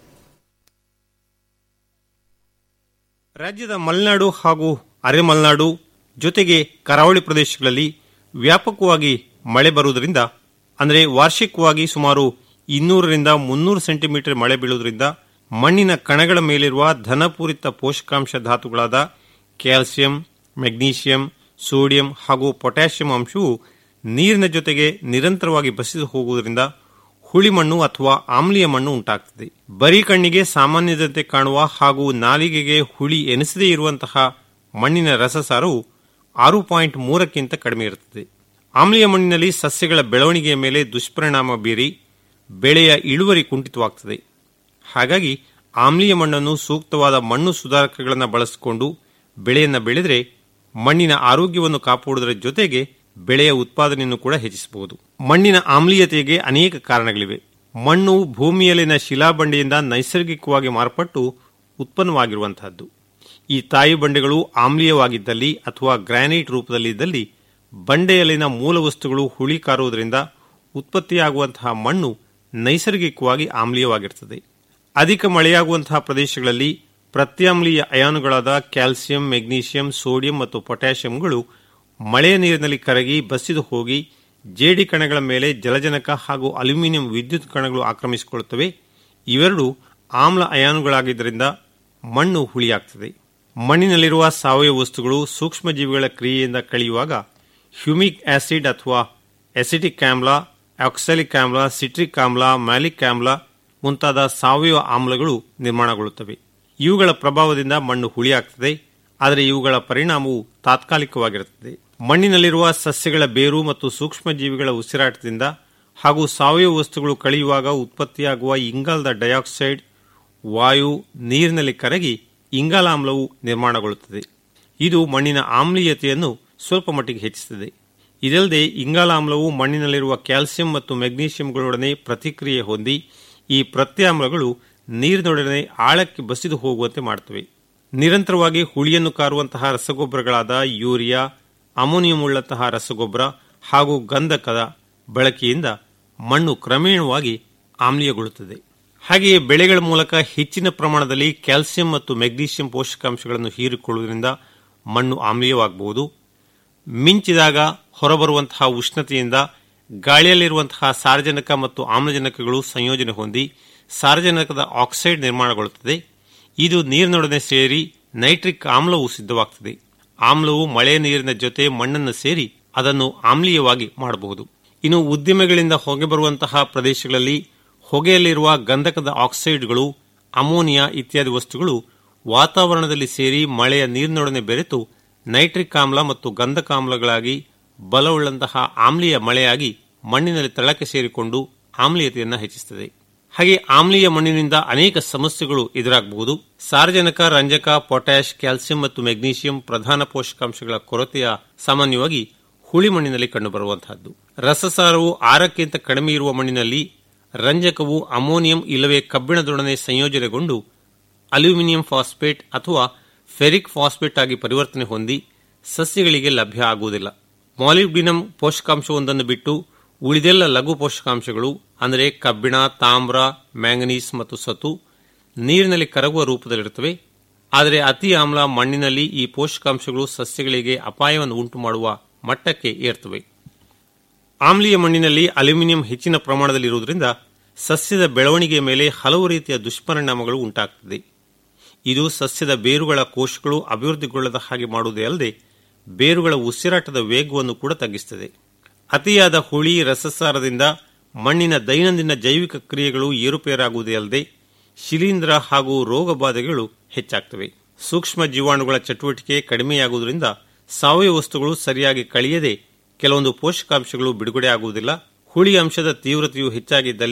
ರಾಜ್ಯದ ಮಲೆನಾಡು ಹಾಗೂ ಅರೆಮಲೆನಾಡು ಜೊತೆಗೆ ಕರಾವಳಿ ಪ್ರದೇಶಗಳಲ್ಲಿ ವ್ಯಾಪಕವಾಗಿ ಮಳೆ ಬರುವುದರಿಂದ ಅಂದರೆ ವಾರ್ಷಿಕವಾಗಿ ಸುಮಾರು ಇನ್ನೂರರಿಂದ ಮುನ್ನೂರು ಸೆಂಟಿಮೀಟರ್ ಮಳೆ ಬೀಳುವುದರಿಂದ ಮಣ್ಣಿನ ಕಣಗಳ ಮೇಲಿರುವ ಧನಪೂರಿತ ಪೋಷಕಾಂಶ ಧಾತುಗಳಾದ ಕ್ಯಾಲ್ಸಿಯಂ ಮೆಗ್ನೀಷಿಯಂ ಸೋಡಿಯಂ ಹಾಗೂ ಪೊಟ್ಯಾಷಿಯಂ ಅಂಶವು ನೀರಿನ ಜೊತೆಗೆ ನಿರಂತರವಾಗಿ ಬಸಿದು ಹೋಗುವುದರಿಂದ ಹುಳಿ ಮಣ್ಣು ಅಥವಾ ಆಮ್ಲೀಯ ಮಣ್ಣು ಉಂಟಾಗ್ತದೆ ಬರೀ ಕಣ್ಣಿಗೆ ಸಾಮಾನ್ಯದಂತೆ ಕಾಣುವ ಹಾಗೂ ನಾಲಿಗೆಗೆ ಹುಳಿ ಎನಿಸದೇ ಇರುವಂತಹ ಮಣ್ಣಿನ ರಸಸಾರವು ಆರು ಪಾಯಿಂಟ್ ಮೂರಕ್ಕಿಂತ ಕಡಿಮೆ ಇರುತ್ತದೆ ಆಮ್ಲೀಯ ಮಣ್ಣಿನಲ್ಲಿ ಸಸ್ಯಗಳ ಬೆಳವಣಿಗೆಯ ಮೇಲೆ ದುಷ್ಪರಿಣಾಮ ಬೀರಿ ಬೆಳೆಯ ಇಳುವರಿ ಕುಂಠಿತವಾಗ್ತದೆ ಹಾಗಾಗಿ ಆಮ್ಲೀಯ ಮಣ್ಣನ್ನು ಸೂಕ್ತವಾದ ಮಣ್ಣು ಸುಧಾರಕಗಳನ್ನು ಬಳಸಿಕೊಂಡು ಬೆಳೆಯನ್ನು ಬೆಳೆದರೆ ಮಣ್ಣಿನ ಆರೋಗ್ಯವನ್ನು ಕಾಪಾಡುವುದರ ಜೊತೆಗೆ ಬೆಳೆಯ ಉತ್ಪಾದನೆಯನ್ನು ಕೂಡ ಹೆಚ್ಚಿಸಬಹುದು ಮಣ್ಣಿನ ಆಮ್ಲೀಯತೆಗೆ ಅನೇಕ ಕಾರಣಗಳಿವೆ ಮಣ್ಣು ಭೂಮಿಯಲ್ಲಿನ ಶಿಲಾಬಂಡೆಯಿಂದ ನೈಸರ್ಗಿಕವಾಗಿ ಮಾರ್ಪಟ್ಟು ಉತ್ಪನ್ನವಾಗಿರುವಂತಹದ್ದು ಈ ತಾಯಿ ಬಂಡೆಗಳು ಆಮ್ಲೀಯವಾಗಿದ್ದಲ್ಲಿ ಅಥವಾ ಗ್ರಾನೈಟ್ ರೂಪದಲ್ಲಿದ್ದಲ್ಲಿ ಬಂಡೆಯಲ್ಲಿನ ಮೂಲ ವಸ್ತುಗಳು ಹುಳಿ ಕಾರುವುದರಿಂದ ಉತ್ಪತ್ತಿಯಾಗುವಂತಹ ಮಣ್ಣು ನೈಸರ್ಗಿಕವಾಗಿ ಆಮ್ಲೀಯವಾಗಿರುತ್ತದೆ ಅಧಿಕ ಮಳೆಯಾಗುವಂತಹ ಪ್ರದೇಶಗಳಲ್ಲಿ ಪ್ರತ್ಯಾಮ್ಲೀಯ ಅಯಾನುಗಳಾದ ಕ್ಯಾಲ್ಸಿಯಂ ಮೆಗ್ನೀಷಿಯಂ ಸೋಡಿಯಂ ಮತ್ತು ಪೊಟ್ಯಾಷಿಯಂಗಳು ಮಳೆಯ ನೀರಿನಲ್ಲಿ ಕರಗಿ ಬಸಿದು ಹೋಗಿ ಜೇಡಿ ಕಣಗಳ ಮೇಲೆ ಜಲಜನಕ ಹಾಗೂ ಅಲ್ಯೂಮಿನಿಯಂ ವಿದ್ಯುತ್ ಕಣಗಳು ಆಕ್ರಮಿಸಿಕೊಳ್ಳುತ್ತವೆ ಇವೆರಡು ಆಮ್ಲ ಅಯಾನುಗಳಾಗಿದ್ದರಿಂದ ಮಣ್ಣು ಹುಳಿಯಾಗ್ತದೆ ಮಣ್ಣಿನಲ್ಲಿರುವ ಸಾವಯವ ವಸ್ತುಗಳು ಸೂಕ್ಷ್ಮಜೀವಿಗಳ ಕ್ರಿಯೆಯಿಂದ ಕಳೆಯುವಾಗ ಹ್ಯೂಮಿಕ್ ಆಸಿಡ್ ಅಥವಾ ಎಸಿಟಿಕ್ ಆಮ್ಲ ಆಕ್ಸಾಲಿಕ್ ಆಮ್ಲ ಸಿಟ್ರಿಕ್ ಆಮ್ಲ ಮ್ಯಾಲಿಕ್ ಆಮ್ಲ ಮುಂತಾದ ಸಾವಯವ ಆಮ್ಲಗಳು ನಿರ್ಮಾಣಗೊಳ್ಳುತ್ತವೆ ಇವುಗಳ ಪ್ರಭಾವದಿಂದ ಮಣ್ಣು ಹುಳಿಯಾಗ್ತದೆ ಆದರೆ ಇವುಗಳ ಪರಿಣಾಮವು ತಾತ್ಕಾಲಿಕವಾಗಿರುತ್ತದೆ ಮಣ್ಣಿನಲ್ಲಿರುವ ಸಸ್ಯಗಳ ಬೇರು ಮತ್ತು ಸೂಕ್ಷ್ಮಜೀವಿಗಳ ಉಸಿರಾಟದಿಂದ ಹಾಗೂ ಸಾವಯವ ವಸ್ತುಗಳು ಕಳೆಯುವಾಗ ಉತ್ಪತ್ತಿಯಾಗುವ ಇಂಗಾಲದ ಡೈಆಕ್ಸೈಡ್ ವಾಯು ನೀರಿನಲ್ಲಿ ಕರಗಿ ಇಂಗಾಲಾಮ್ಲವು ನಿರ್ಮಾಣಗೊಳ್ಳುತ್ತದೆ ಇದು ಮಣ್ಣಿನ ಆಮ್ಲೀಯತೆಯನ್ನು ಸ್ವಲ್ಪ ಮಟ್ಟಿಗೆ ಹೆಚ್ಚಿಸುತ್ತದೆ ಇದಲ್ಲದೆ ಇಂಗಾಲಾಮ್ಲವು ಮಣ್ಣಿನಲ್ಲಿರುವ ಕ್ಯಾಲ್ಸಿಯಂ ಮತ್ತು ಮೆಗ್ನೀಷಿಯಂಗಳೊಡನೆ ಪ್ರತಿಕ್ರಿಯೆ ಹೊಂದಿ ಈ ಪ್ರತ್ಯಾಮ್ಲಗಳು ನೀರಿನೊಡನೆ ಆಳಕ್ಕೆ ಬಸಿದು ಹೋಗುವಂತೆ ಮಾಡುತ್ತವೆ ನಿರಂತರವಾಗಿ ಹುಳಿಯನ್ನು ಕಾರುವಂತಹ ರಸಗೊಬ್ಬರಗಳಾದ ಯೂರಿಯಾ ಅಮೋನಿಯಂ ಉಳ್ಳಂತಹ ರಸಗೊಬ್ಬರ ಹಾಗೂ ಗಂಧಕದ ಬಳಕೆಯಿಂದ ಮಣ್ಣು ಕ್ರಮೇಣವಾಗಿ ಆಮ್ಲೀಯಗೊಳ್ಳುತ್ತದೆ ಹಾಗೆಯೇ ಬೆಳೆಗಳ ಮೂಲಕ ಹೆಚ್ಚಿನ ಪ್ರಮಾಣದಲ್ಲಿ ಕ್ಯಾಲ್ಸಿಯಂ ಮತ್ತು ಮೆಗ್ನೀಷಿಯಂ ಪೋಷಕಾಂಶಗಳನ್ನು ಹೀರಿಕೊಳ್ಳುವುದರಿಂದ ಮಣ್ಣು ಆಮ್ಲೀಯವಾಗಬಹುದು ಮಿಂಚಿದಾಗ ಹೊರಬರುವಂತಹ ಉಷ್ಣತೆಯಿಂದ ಗಾಳಿಯಲ್ಲಿರುವಂತಹ ಸಾರಜನಕ ಮತ್ತು ಆಮ್ಲಜನಕಗಳು ಸಂಯೋಜನೆ ಹೊಂದಿ ಸಾರಜನಕದ ಆಕ್ಸೈಡ್ ನಿರ್ಮಾಣಗೊಳ್ಳುತ್ತದೆ ಇದು ನೀರಿನೊಡನೆ ಸೇರಿ ನೈಟ್ರಿಕ್ ಆಮ್ಲವು ಸಿದ್ಧವಾಗ್ತದೆ ಆಮ್ಲವು ಮಳೆ ನೀರಿನ ಜೊತೆ ಮಣ್ಣನ್ನು ಸೇರಿ ಅದನ್ನು ಆಮ್ಲೀಯವಾಗಿ ಮಾಡಬಹುದು ಇನ್ನು ಉದ್ದಿಮೆಗಳಿಂದ ಹೊಗೆ ಬರುವಂತಹ ಪ್ರದೇಶಗಳಲ್ಲಿ ಹೊಗೆಯಲ್ಲಿರುವ ಗಂಧಕದ ಆಕ್ಸೈಡ್ಗಳು ಅಮೋನಿಯಾ ಇತ್ಯಾದಿ ವಸ್ತುಗಳು ವಾತಾವರಣದಲ್ಲಿ ಸೇರಿ ಮಳೆಯ ನೀರಿನೊಡನೆ ಬೆರೆತು ನೈಟ್ರಿಕ್ ಆಮ್ಲ ಮತ್ತು ಗಂಧಕಾಮ್ಲಗಳಾಗಿ ಬಲವುಳ್ಳಂತಹ ಆಮ್ಲೀಯ ಮಳೆಯಾಗಿ ಮಣ್ಣಿನಲ್ಲಿ ತಳಕ್ಕೆ ಸೇರಿಕೊಂಡು ಆಮ್ಲೀಯತೆಯನ್ನು ಹೆಚ್ಚಿಸುತ್ತದೆ ಹಾಗೆ ಆಮ್ಲೀಯ ಮಣ್ಣಿನಿಂದ ಅನೇಕ ಸಮಸ್ಯೆಗಳು ಎದುರಾಗಬಹುದು ಸಾರಜನಕ ರಂಜಕ ಪೊಟ್ಯಾಷ್ ಕ್ಯಾಲ್ಸಿಯಂ ಮತ್ತು ಮೆಗ್ನೀಷಿಯಂ ಪ್ರಧಾನ ಪೋಷಕಾಂಶಗಳ ಕೊರತೆಯ ಸಾಮಾನ್ಯವಾಗಿ ಹುಳಿ ಮಣ್ಣಿನಲ್ಲಿ ಕಂಡುಬರುವಂತಹದ್ದು ರಸಸಾರವು ಆರಕ್ಕಿಂತ ಕಡಿಮೆ ಇರುವ ಮಣ್ಣಿನಲ್ಲಿ ರಂಜಕವು ಅಮೋನಿಯಂ ಇಲ್ಲವೇ ಕಬ್ಬಿಣದೊಡನೆ ಸಂಯೋಜನೆಗೊಂಡು ಅಲ್ಯೂಮಿನಿಯಂ ಫಾಸ್ಫೇಟ್ ಅಥವಾ ಫೆರಿಕ್ ಫಾಸ್ಫೇಟ್ ಆಗಿ ಪರಿವರ್ತನೆ ಹೊಂದಿ ಸಸ್ಯಗಳಿಗೆ ಲಭ್ಯ ಆಗುವುದಿಲ್ಲ ಮಾಲಿಬ್ಡಿನಂ ಪೋಷಕಾಂಶವೊಂದನ್ನು ಬಿಟ್ಟು ಉಳಿದೆಲ್ಲ ಲಘು ಪೋಷಕಾಂಶಗಳು ಅಂದರೆ ಕಬ್ಬಿಣ ತಾಮ್ರ ಮ್ಯಾಂಗನೀಸ್ ಮತ್ತು ಸತು ನೀರಿನಲ್ಲಿ ಕರಗುವ ರೂಪದಲ್ಲಿರುತ್ತವೆ ಆದರೆ ಅತಿ ಆಮ್ಲ ಮಣ್ಣಿನಲ್ಲಿ ಈ ಪೋಷಕಾಂಶಗಳು ಸಸ್ಯಗಳಿಗೆ ಅಪಾಯವನ್ನು ಉಂಟು ಮಾಡುವ ಮಟ್ಟಕ್ಕೆ ಏರ್ತವೆ ಆಮ್ಲೀಯ ಮಣ್ಣಿನಲ್ಲಿ ಅಲ್ಯೂಮಿನಿಯಂ ಹೆಚ್ಚಿನ ಪ್ರಮಾಣದಲ್ಲಿರುವುದರಿಂದ ಸಸ್ಯದ ಬೆಳವಣಿಗೆಯ ಮೇಲೆ ಹಲವು ರೀತಿಯ ದುಷ್ಪರಿಣಾಮಗಳು ಉಂಟಾಗುತ್ತದೆ ಇದು ಸಸ್ಯದ ಬೇರುಗಳ ಕೋಶಗಳು ಅಭಿವೃದ್ಧಿಗೊಳ್ಳದ ಹಾಗೆ ಮಾಡುವುದೇ ಅಲ್ಲದೆ ಬೇರುಗಳ ಉಸಿರಾಟದ ವೇಗವನ್ನು ಕೂಡ ತಗ್ಗಿಸುತ್ತದೆ ಅತಿಯಾದ ಹುಳಿ ರಸಸಾರದಿಂದ ಮಣ್ಣಿನ ದೈನಂದಿನ ಜೈವಿಕ ಕ್ರಿಯೆಗಳು ಏರುಪೇರಾಗುವುದೇ ಅಲ್ಲದೆ ಶಿಲೀಂಧ್ರ ಹಾಗೂ ರೋಗ ಬಾಧೆಗಳು ಹೆಚ್ಚಾಗ್ತವೆ ಸೂಕ್ಷ್ಮ ಜೀವಾಣುಗಳ ಚಟುವಟಿಕೆ ಕಡಿಮೆಯಾಗುವುದರಿಂದ ಸಾವಯವ ವಸ್ತುಗಳು ಸರಿಯಾಗಿ ಕಳೆಯದೆ ಕೆಲವೊಂದು ಪೋಷಕಾಂಶಗಳು ಬಿಡುಗಡೆ ಆಗುವುದಿಲ್ಲ ಹುಳಿ ಅಂಶದ ತೀವ್ರತೆಯು ಹೆಚ್ಚಾಗಿದ್ದಲ್ಲಿ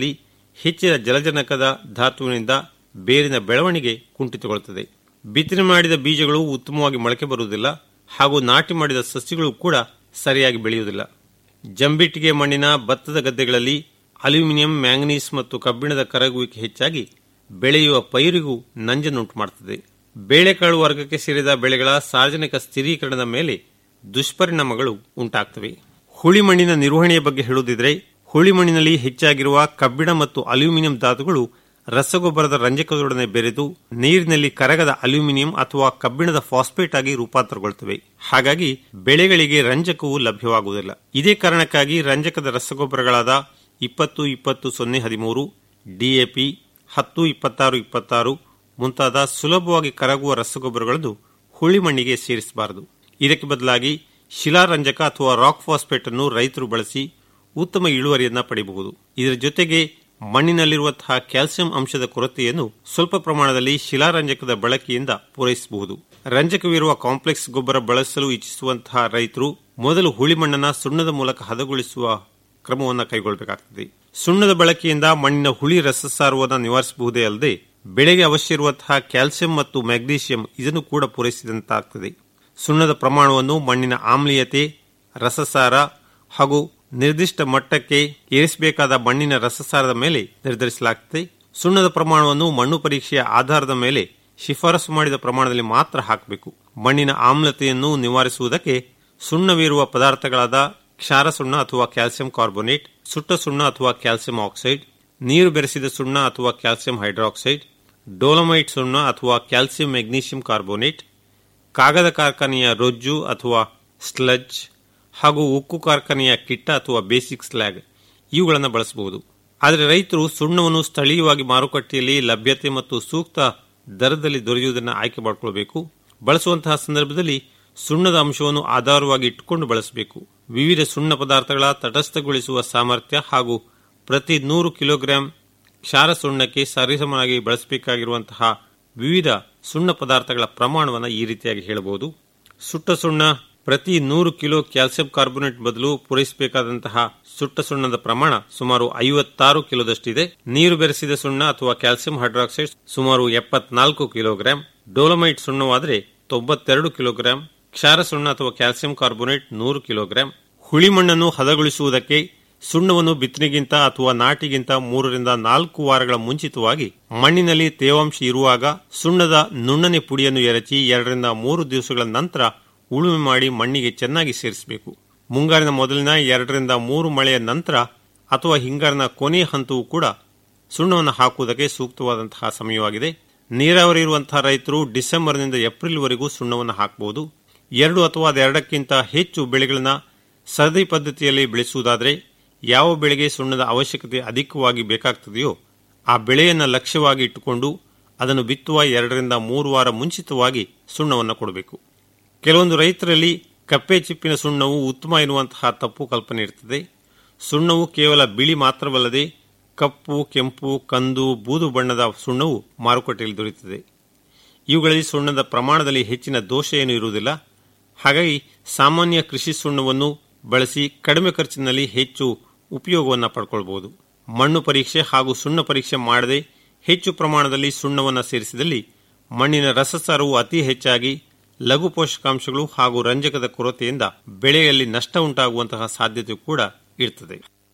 ಹೆಚ್ಚಿನ ಜಲಜನಕದ ಧಾತುವಿನಿಂದ ಬೇರಿನ ಬೆಳವಣಿಗೆ ಕುಂಠಿತಗೊಳ್ಳುತ್ತದೆ ಬಿತ್ತನೆ ಮಾಡಿದ ಬೀಜಗಳು ಉತ್ತಮವಾಗಿ ಮೊಳಕೆ ಬರುವುದಿಲ್ಲ ಹಾಗೂ ನಾಟಿ ಮಾಡಿದ ಸಸ್ಯಗಳು ಕೂಡ ಸರಿಯಾಗಿ ಬೆಳೆಯುವುದಿಲ್ಲ ಜಂಬಿಟ್ಟಿಗೆ ಮಣ್ಣಿನ ಭತ್ತದ ಗದ್ದೆಗಳಲ್ಲಿ ಅಲ್ಯೂಮಿನಿಯಂ ಮ್ಯಾಂಗನೀಸ್ ಮತ್ತು ಕಬ್ಬಿಣದ ಕರಗುವಿಕೆ ಹೆಚ್ಚಾಗಿ ಬೆಳೆಯುವ ಪೈರಿಗೂ ನಂಜನ್ನುಂಟು ಮಾಡುತ್ತದೆ ಬೇಳೆಕಾಳು ವರ್ಗಕ್ಕೆ ಸೇರಿದ ಬೆಳೆಗಳ ಸಾರ್ವಜನಿಕ ಸ್ಥಿರೀಕರಣದ ಮೇಲೆ ದುಷ್ಪರಿಣಾಮಗಳು ಉಂಟಾಗ್ತವೆ ಹುಳಿ ಮಣ್ಣಿನ ನಿರ್ವಹಣೆಯ ಬಗ್ಗೆ ಹೇಳುವುದಿದ್ರೆ ಹುಳಿ ಮಣ್ಣಿನಲ್ಲಿ ಹೆಚ್ಚಾಗಿರುವ ಕಬ್ಬಿಣ ಮತ್ತು ಅಲ್ಯೂಮಿನಿಯಂ ಧಾತುಗಳು ರಸಗೊಬ್ಬರದ ರಂಜಕದೊಡನೆ ಬೆರೆತು ನೀರಿನಲ್ಲಿ ಕರಗದ ಅಲ್ಯೂಮಿನಿಯಂ ಅಥವಾ ಕಬ್ಬಿಣದ ಫಾಸ್ಫೇಟ್ ಆಗಿ ರೂಪಾಂತರಗೊಳ್ಳುತ್ತವೆ ಹಾಗಾಗಿ ಬೆಳೆಗಳಿಗೆ ರಂಜಕವು ಲಭ್ಯವಾಗುವುದಿಲ್ಲ ಇದೇ ಕಾರಣಕ್ಕಾಗಿ ರಂಜಕದ ರಸಗೊಬ್ಬರಗಳಾದ ಇಪ್ಪತ್ತು ಇಪ್ಪತ್ತು ಸೊನ್ನೆ ಹದಿಮೂರು ಡಿಎಪಿ ಹತ್ತು ಇಪ್ಪತ್ತಾರು ಇಪ್ಪತ್ತಾರು ಮುಂತಾದ ಸುಲಭವಾಗಿ ಕರಗುವ ರಸಗೊಬ್ಬರಗಳನ್ನು ಹುಳಿ ಮಣ್ಣಿಗೆ ಸೇರಿಸಬಾರದು ಇದಕ್ಕೆ ಬದಲಾಗಿ ಶಿಲಾರಂಜಕ ಅಥವಾ ರಾಕ್ ಫಾಸ್ಫೇಟ್ ಅನ್ನು ರೈತರು ಬಳಸಿ ಉತ್ತಮ ಇಳುವರಿಯನ್ನ ಪಡೆಯಬಹುದು ಇದರ ಜೊತೆಗೆ ಮಣ್ಣಿನಲ್ಲಿರುವಂತಹ ಕ್ಯಾಲ್ಸಿಯಂ ಅಂಶದ ಕೊರತೆಯನ್ನು ಸ್ವಲ್ಪ ಪ್ರಮಾಣದಲ್ಲಿ ಶಿಲಾರಂಜಕದ ಬಳಕೆಯಿಂದ ಪೂರೈಸಬಹುದು ರಂಜಕವಿರುವ ಕಾಂಪ್ಲೆಕ್ಸ್ ಗೊಬ್ಬರ ಬಳಸಲು ಇಚ್ಛಿಸುವಂತಹ ರೈತರು ಮೊದಲು ಹುಳಿ ಮಣ್ಣನ್ನು ಸುಣ್ಣದ ಮೂಲಕ ಹದಗೊಳಿಸುವ ಕ್ರಮವನ್ನು ಕೈಗೊಳ್ಳಬೇಕಾಗುತ್ತದೆ ಸುಣ್ಣದ ಬಳಕೆಯಿಂದ ಮಣ್ಣಿನ ಹುಳಿ ರಸಸಾರವನ್ನು ನಿವಾರಿಸಬಹುದೇ ಅಲ್ಲದೆ ಬೆಳೆಗೆ ಅವಶ್ಯ ಇರುವಂತಹ ಕ್ಯಾಲ್ಸಿಯಂ ಮತ್ತು ಮ್ಯಾಗ್ನೀಷಿಯಂ ಇದನ್ನು ಕೂಡ ಪೂರೈಸಿದಂತಾಗುತ್ತದೆ ಸುಣ್ಣದ ಪ್ರಮಾಣವನ್ನು ಮಣ್ಣಿನ ಆಮ್ಲೀಯತೆ ರಸಸಾರ ಹಾಗೂ ನಿರ್ದಿಷ್ಟ ಮಟ್ಟಕ್ಕೆ ಏರಿಸಬೇಕಾದ ಮಣ್ಣಿನ ರಸಸಾರದ ಮೇಲೆ ನಿರ್ಧರಿಸಲಾಗುತ್ತದೆ ಸುಣ್ಣದ ಪ್ರಮಾಣವನ್ನು ಮಣ್ಣು ಪರೀಕ್ಷೆಯ ಆಧಾರದ ಮೇಲೆ ಶಿಫಾರಸು ಮಾಡಿದ ಪ್ರಮಾಣದಲ್ಲಿ ಮಾತ್ರ ಹಾಕಬೇಕು ಮಣ್ಣಿನ ಆಮ್ಲತೆಯನ್ನು ನಿವಾರಿಸುವುದಕ್ಕೆ ಸುಣ್ಣವಿರುವ ಪದಾರ್ಥಗಳಾದ ಕ್ಷಾರ ಸುಣ್ಣ ಅಥವಾ ಕ್ಯಾಲ್ಸಿಯಂ ಕಾರ್ಬೋನೇಟ್ ಸುಟ್ಟ ಸುಣ್ಣ ಅಥವಾ ಕ್ಯಾಲ್ಸಿಯಂ ಆಕ್ಸೈಡ್ ನೀರು ಬೆರೆಸಿದ ಸುಣ್ಣ ಅಥವಾ ಕ್ಯಾಲ್ಸಿಯಂ ಹೈಡ್ರಾಕ್ಸೈಡ್ ಡೋಲಮೈಟ್ ಸುಣ್ಣ ಅಥವಾ ಕ್ಯಾಲ್ಸಿಯಂ ಮೆಗ್ನೀಷಿಯಂ ಕಾರ್ಬೋನೇಟ್ ಕಾಗದ ಕಾರ್ಖಾನೆಯ ರೊಜ್ಜು ಅಥವಾ ಸ್ಲಜ್ ಹಾಗೂ ಉಕ್ಕು ಕಾರ್ಖಾನೆಯ ಕಿಟ್ಟ ಅಥವಾ ಬೇಸಿಕ್ ಸ್ಲ್ಯಾಗ್ ಇವುಗಳನ್ನು ಬಳಸಬಹುದು ಆದರೆ ರೈತರು ಸುಣ್ಣವನ್ನು ಸ್ಥಳೀಯವಾಗಿ ಮಾರುಕಟ್ಟೆಯಲ್ಲಿ ಲಭ್ಯತೆ ಮತ್ತು ಸೂಕ್ತ ದರದಲ್ಲಿ ದೊರೆಯುವುದನ್ನು ಆಯ್ಕೆ ಮಾಡಿಕೊಳ್ಳಬೇಕು ಬಳಸುವಂತಹ ಸಂದರ್ಭದಲ್ಲಿ ಸುಣ್ಣದ ಅಂಶವನ್ನು ಆಧಾರವಾಗಿ ಇಟ್ಟುಕೊಂಡು ಬಳಸಬೇಕು ವಿವಿಧ ಸುಣ್ಣ ಪದಾರ್ಥಗಳ ತಟಸ್ಥಗೊಳಿಸುವ ಸಾಮರ್ಥ್ಯ ಹಾಗೂ ಪ್ರತಿ ನೂರು ಕಿಲೋಗ್ರಾಂ ಕ್ಷಾರ ಸುಣ್ಣಕ್ಕೆ ಸರಿಸಮನಾಗಿ ಬಳಸಬೇಕಾಗಿರುವಂತಹ ವಿವಿಧ ಸುಣ್ಣ ಪದಾರ್ಥಗಳ ಪ್ರಮಾಣವನ್ನು ಈ ರೀತಿಯಾಗಿ ಹೇಳಬಹುದು ಸುಟ್ಟ ಸುಣ್ಣ ಪ್ರತಿ ನೂರು ಕಿಲೋ ಕ್ಯಾಲ್ಸಿಯಂ ಕಾರ್ಬೋನೇಟ್ ಬದಲು ಪೂರೈಸಬೇಕಾದಂತಹ ಸುಟ್ಟ ಸುಣ್ಣದ ಪ್ರಮಾಣ ಸುಮಾರು ಐವತ್ತಾರು ಕಿಲೋದಷ್ಟಿದೆ ನೀರು ಬೆರೆಸಿದ ಸುಣ್ಣ ಅಥವಾ ಕ್ಯಾಲ್ಸಿಯಂ ಹೈಡ್ರಾಕ್ಸೈಡ್ ಸುಮಾರು ಎಪ್ಪತ್ನಾಲ್ಕು ಕಿಲೋಗ್ರಾಂ ಡೋಲಮೈಟ್ ಸುಣ್ಣವಾದರೆ ತೊಂಬತ್ತೆರಡು ಕಿಲೋಗ್ರಾಂ ಕ್ಷಾರ ಸುಣ್ಣ ಅಥವಾ ಕ್ಯಾಲ್ಸಿಯಂ ಕಾರ್ಬೋನೇಟ್ ನೂರು ಕಿಲೋಗ್ರಾಂ ಹುಳಿ ಮಣ್ಣನ್ನು ಹದಗೊಳಿಸುವುದಕ್ಕೆ ಸುಣ್ಣವನ್ನು ಬಿತ್ತನೆಗಿಂತ ಅಥವಾ ನಾಟಿಗಿಂತ ಮೂರರಿಂದ ನಾಲ್ಕು ವಾರಗಳ ಮುಂಚಿತವಾಗಿ ಮಣ್ಣಿನಲ್ಲಿ ತೇವಾಂಶ ಇರುವಾಗ ಸುಣ್ಣದ ನುಣ್ಣನೆ ಪುಡಿಯನ್ನು ಎರಚಿ ಎರಡರಿಂದ ಮೂರು ದಿವಸಗಳ ನಂತರ ಉಳುಮೆ ಮಾಡಿ ಮಣ್ಣಿಗೆ ಚೆನ್ನಾಗಿ ಸೇರಿಸಬೇಕು ಮುಂಗಾರಿನ ಮೊದಲಿನ ಎರಡರಿಂದ ಮೂರು ಮಳೆಯ ನಂತರ ಅಥವಾ ಹಿಂಗಾರಿನ ಕೊನೆಯ ಹಂತವೂ ಕೂಡ ಸುಣ್ಣವನ್ನು ಹಾಕುವುದಕ್ಕೆ ಸೂಕ್ತವಾದಂತಹ ಸಮಯವಾಗಿದೆ ನೀರಾವರಿ ಇರುವಂತಹ ರೈತರು ಡಿಸೆಂಬರ್ನಿಂದ ಏಪ್ರಿಲ್ವರೆಗೂ ಸುಣ್ಣವನ್ನು ಹಾಕಬಹುದು ಎರಡು ಅಥವಾ ಅದೆರಡಕ್ಕಿಂತ ಹೆಚ್ಚು ಬೆಳೆಗಳನ್ನು ಸರದಿ ಪದ್ಧತಿಯಲ್ಲಿ ಬೆಳೆಸುವುದಾದರೆ ಯಾವ ಬೆಳೆಗೆ ಸುಣ್ಣದ ಅವಶ್ಯಕತೆ ಅಧಿಕವಾಗಿ ಬೇಕಾಗ್ತದೆಯೋ ಆ ಬೆಳೆಯನ್ನು ಲಕ್ಷ್ಯವಾಗಿ ಇಟ್ಟುಕೊಂಡು ಅದನ್ನು ಬಿತ್ತುವ ಎರಡರಿಂದ ಮೂರು ವಾರ ಮುಂಚಿತವಾಗಿ ಸುಣ್ಣವನ್ನು ಕೊಡಬೇಕು ಕೆಲವೊಂದು ರೈತರಲ್ಲಿ ಕಪ್ಪೆ ಚಿಪ್ಪಿನ ಸುಣ್ಣವು ಉತ್ತಮ ಎನ್ನುವಂತಹ ತಪ್ಪು ಕಲ್ಪನೆ ಇರುತ್ತದೆ ಸುಣ್ಣವು ಕೇವಲ ಬಿಳಿ ಮಾತ್ರವಲ್ಲದೆ ಕಪ್ಪು ಕೆಂಪು ಕಂದು ಬೂದು ಬಣ್ಣದ ಸುಣ್ಣವು ಮಾರುಕಟ್ಟೆಯಲ್ಲಿ ದೊರೆಯುತ್ತದೆ ಇವುಗಳಲ್ಲಿ ಸುಣ್ಣದ ಪ್ರಮಾಣದಲ್ಲಿ ಹೆಚ್ಚಿನ ದೋಷ ಏನೂ ಇರುವುದಿಲ್ಲ ಹಾಗಾಗಿ ಸಾಮಾನ್ಯ ಕೃಷಿ ಸುಣ್ಣವನ್ನು ಬಳಸಿ ಕಡಿಮೆ ಖರ್ಚಿನಲ್ಲಿ ಹೆಚ್ಚು ಉಪಯೋಗವನ್ನು ಪಡ್ಕೊಳ್ಬಹುದು ಮಣ್ಣು ಪರೀಕ್ಷೆ ಹಾಗೂ ಸುಣ್ಣ ಪರೀಕ್ಷೆ ಮಾಡದೆ ಹೆಚ್ಚು ಪ್ರಮಾಣದಲ್ಲಿ ಸುಣ್ಣವನ್ನು ಸೇರಿಸಿದಲ್ಲಿ ಮಣ್ಣಿನ ರಸಸಾರವು ಅತಿ ಹೆಚ್ಚಾಗಿ ಲಘು ಪೋಷಕಾಂಶಗಳು ಹಾಗೂ ರಂಜಕದ ಕೊರತೆಯಿಂದ ಬೆಳೆಯಲ್ಲಿ ನಷ್ಟ ಉಂಟಾಗುವಂತಹ ಸಾಧ್ಯತೆ ಕೂಡ ಇರ್ತದೆ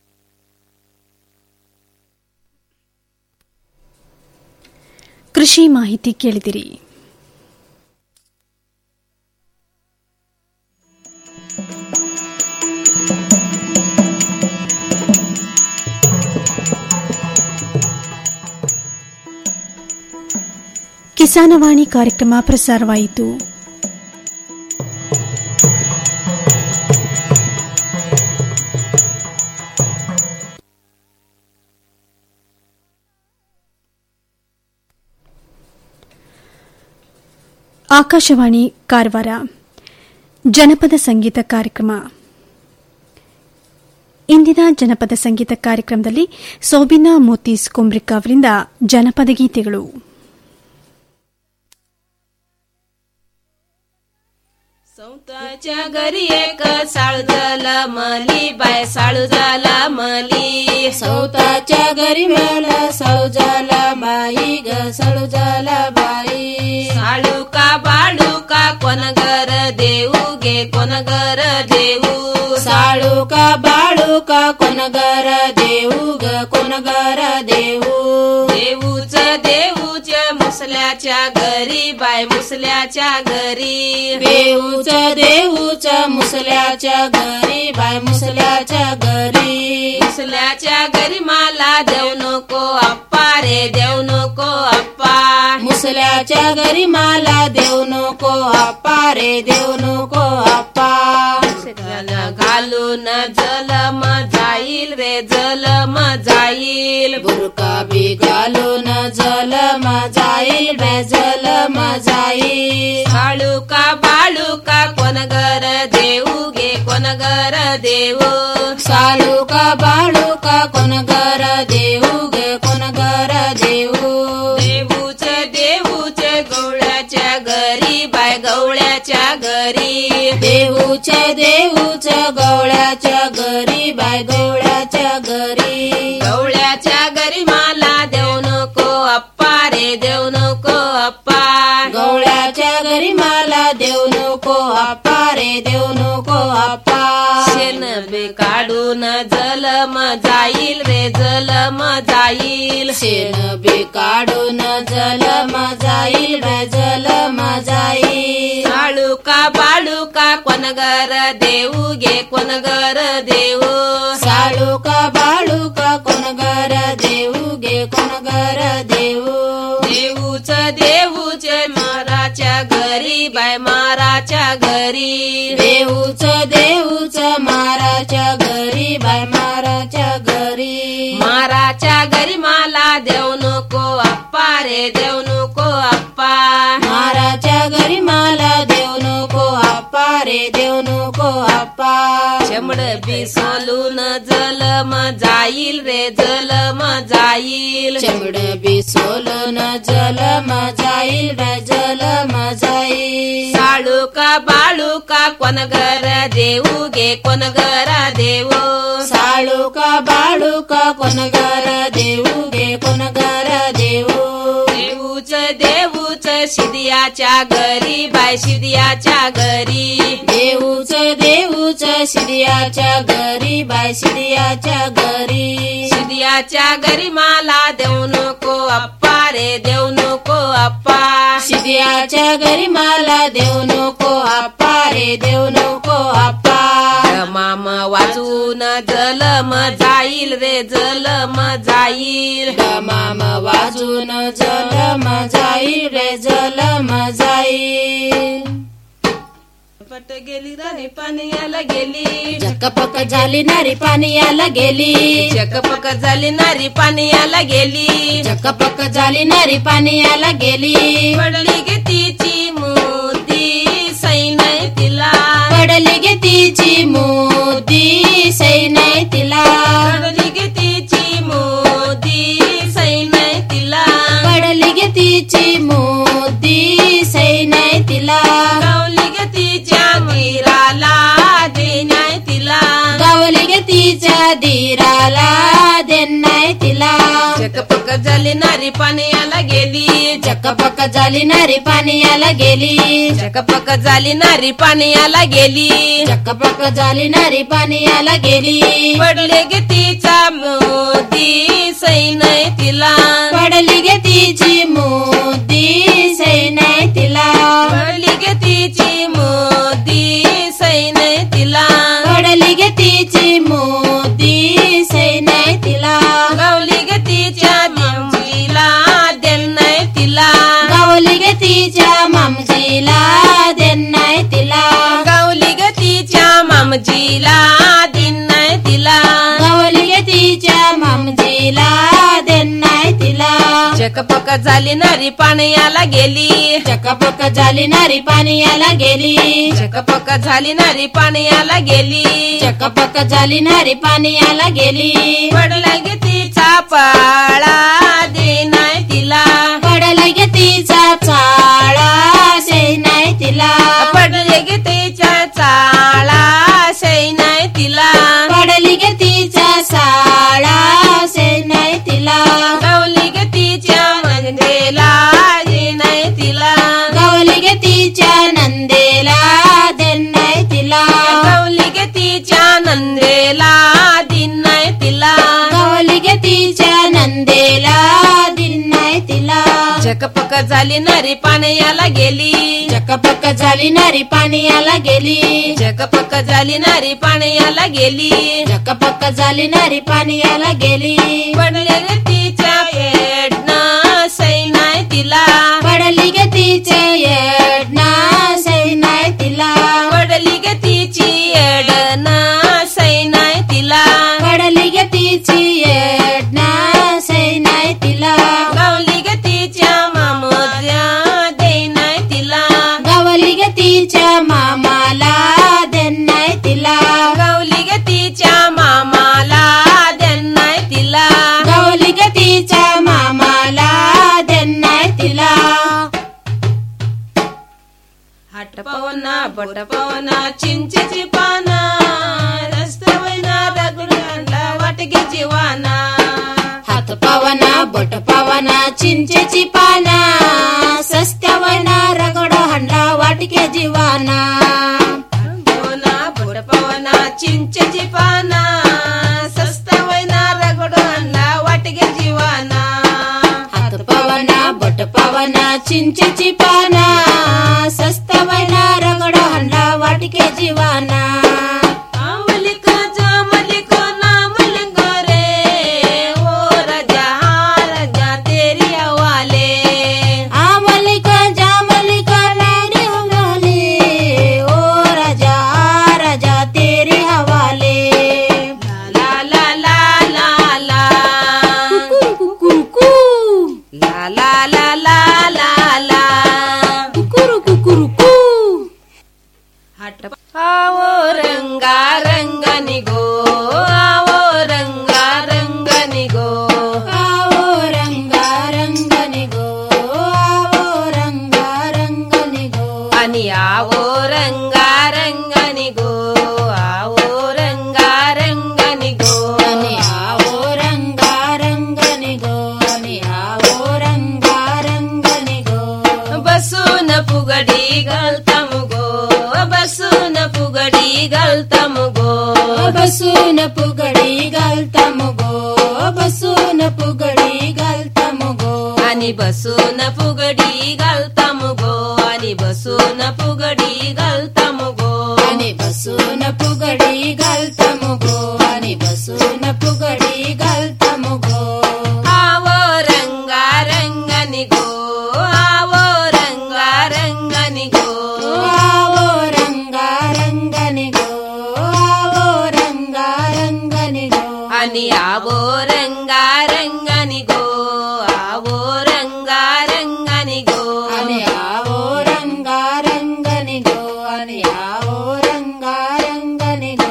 ಕೃಷಿ ಮಾಹಿತಿ ಕೇಳಿದಿರಿ ಕಿಸಾನವಾಣಿ ಕಾರ್ಯಕ್ರಮ ಪ್ರಸಾರವಾಯಿತು ಆಕಾಶವಾಣಿ ಕಾರವಾರ ಜನಪದ ಸಂಗೀತ ಕಾರ್ಯಕ್ರಮ ಇಂದಿನ ಜನಪದ ಸಂಗೀತ ಕಾರ್ಯಕ್ರಮದಲ್ಲಿ ಸೋಬಿನಾ ಮೋತೀಸ್ ಕುಮ್ರಿಕ್ ಅವರಿಂದ ಜನಪದ ಗೀತೆಗಳು सौताच्या घरी एक साळू झाला मली बाय साळू झाला मली सौताच्या घरी मला साळू झाला बाई ग साळू झाला बाई साळू का बाळू का कोण घर देऊ गे कोण घर देऊ साळू का बाळू का कोण घर देऊ ग कोण घर देऊ देऊच देऊच मुसल्याच्या घरी बाय मुसल्याच्या घरी देऊच देऊच मुसल्याच्या घरी बाय मुसल्याच्या घरी मुसल्याच्या घरी मला देऊ नको अप्पा रे देऊ नको अप्पा मुसल्याच्या घरी मला देऊ नको आप्पा रे देऊ नको आप्पा घालून जलम जाईल रे जलम जाईल बुरका बी घालून जलम जाईल रे जलम जाईल बाळू का बाळू का कोण घर देऊ गे कोण घर देऊ साळू का बाळू का कोण घर देऊ गे कोण घर देऊ देऊच देऊच गवळ्याच्या घरी बाय गवळ्याच्या घरी देऊच देऊच गवळ्याच्या घरी बाय गवळ्याच्या घरी गवळ्याच्या घरी मला देऊ नको अप्पा रे देऊ नको अप्पा गवळ्याच्या घरी मला देऊ नको आप्पा रे देऊ नको आप्पा शेण बे काढून जलम जाईल रे जलम जाईल शेण बी काढून जलम जाईल रे जलम जाईल साळू का बाळू का कोण घर देऊ गे कोण घर देऊ साळू का बाळू का कोण घर देऊ गे कोण घर देऊ देऊच देऊच माराच्या घरी बाय माराच्या घरी देऊच देऊच माराच्या घरी बाय माराच्या घरी माराच्या घरी मला देऊ नको अप्पा रे देऊ नको अप्पा माराच्या घरी मला देऊ नको आप्पा रे देऊ नको आप्पा चमड बी सोलून जलम जाईल रे जलम जाईल चमड बी सोलून जलम जाईल रे जलम जाईल साळू का बाळू का कोण घर देऊ गे कोण घर देऊ साळू का बाळू का कोण घर देऊ गे कोण घर देऊ देऊच देऊच शिदियाच्या घरी बाय शिदियाच्या घरी देऊच देऊच शिरियाच्या घरी बाय शिरियाच्या घरी शिदियाच्या घरी मला देऊ नको अप्पा रे देऊ नको अप्पा शिदियाच्या घरी मला देऊ नको आप्पा रे देऊ नको आप्पा माम वाजून जलम जाईल रे जलम जाईल माम वाजून जलम जाईल रे जलम जाईल पट गेली राणी पाण्याला गेली चकपक झाली नारी पाण्याला गेली चकपक झाली नारी पाण्याला गेली चकपक झाली नारी पाण्याला गेली पडली गे तिची मोती सैन तिला पडली गे तिची मोती सैन तिला पडली गे तिची मोती सैन तिला पडली गे तिची मोती सैन तिला गावली गे तिच्या मीराला देण्याय तिला गावली गे तिच्या धीराला देणाय तिला चकपक झाली नारी पाण्याला गेली चकपक झाली नारी पाण्याला गेली चकपक झाली नारी पाण्याला गेली चकपक झाली नारी पाण्याला गेली पडले गे तिचा मोती सैन तिला पडली गे तिची मोती सैन तिला पडली गे तिची मोती सैन तिला पडली गे तिची मोती सैन तिला गावली गे तिच्या मम्मीला देणाय तिला गावली गे तिच्या मामजीला देणाय तिला गावली गे तिच्या मामजीला दिनाय तिला गावली गे तिच्या मामजीला देणाय तिला चकपक झाली नारी पाण्याला गेली चकपक झाली नारी पाण्याला गेली चकपक झाली नारी पाण्याला गेली चकपक झाली नारी पाण्याला गेली पडला गे तिचा पाळा देनाय तिला पडला गे तिचा चाळा सैनाय तिला पडले गे तिच्या झाली नारी पाण्याला गेली चकपक झाली नारी पाण्याला गेली चकपक झाली नारी पाण्याला गेली चकपक झाली नारी पाण्याला गेली पडले रे तिच्या पेडना सैनाय तिला पडली गे तिचे येडना सैनाय तिला पडली गे तिची एडना सैनाय तिला पडली गे तिची येडना सैनाय तिला गावली गे तिच्या मामोद्या देनाय तिला गावली गे तिच्या मामाला देनाय तिला गावली गे तिच्या मामाला देनाय तिला गावली गे तिच्या मामाला देनाय तिला हट पवना बट पवना चिंचेची पाना रस्त्यावरना रगडांना वाटगे जीवाना हात पावना बोट पावना चिंचेची पाना सस्त्यावना रगड हंडा वाटके जीवाना पवना बट पवना चिंचेची पाना सस्त्यावरना रगडांना वाटगे जीवाना हात पावना बोट पावना चिंचेची पाना सस्त्यावना रगड हंडा वाटके जीवाना आवलिक जामलिक नामलिंग रे ओ राजा राजा तेरी हवाले आमलिक जामलिक नारी हवाले ओ राजा राजा तेरे हवाले ला ला ला ला ला कुकू ला ला ला ला ला ला कुकुरु कुकुरु कू हट आवो रंगा रंगनी गो आवो रंगा रंगनी गो आवो रंगा रंगनी गो आवो रंगा रंगनी गो आणि आवो रंगा रंगनी गो आवो रंगा रंगनी गो आणि आवो रंगा रंगनी गो आणि आवो रंगा रंगनी गो बसून फुगडी घालताम गो बसून फुगडी घालताम गो बसून फुगडी घालताम गो बसून फुगडी घालताम गो आणि बसून फुगडी घालताम गो आणि बसून फुगडी घालताम गो आणि बसून फुगडी घालताम गो आणि बसून फुगडी घालताम गो आवो रंगा रंगनी गो आवो रंगा रंगनी गो आवो रंगा रंगनी गो आवो रंगा रंगनी गो आणि आवो रंगा रंगनी गो आवो रंगा रंगनी गो आणि आवो रंगा रंगनी गो आणि आवो रंगा रंगनी गो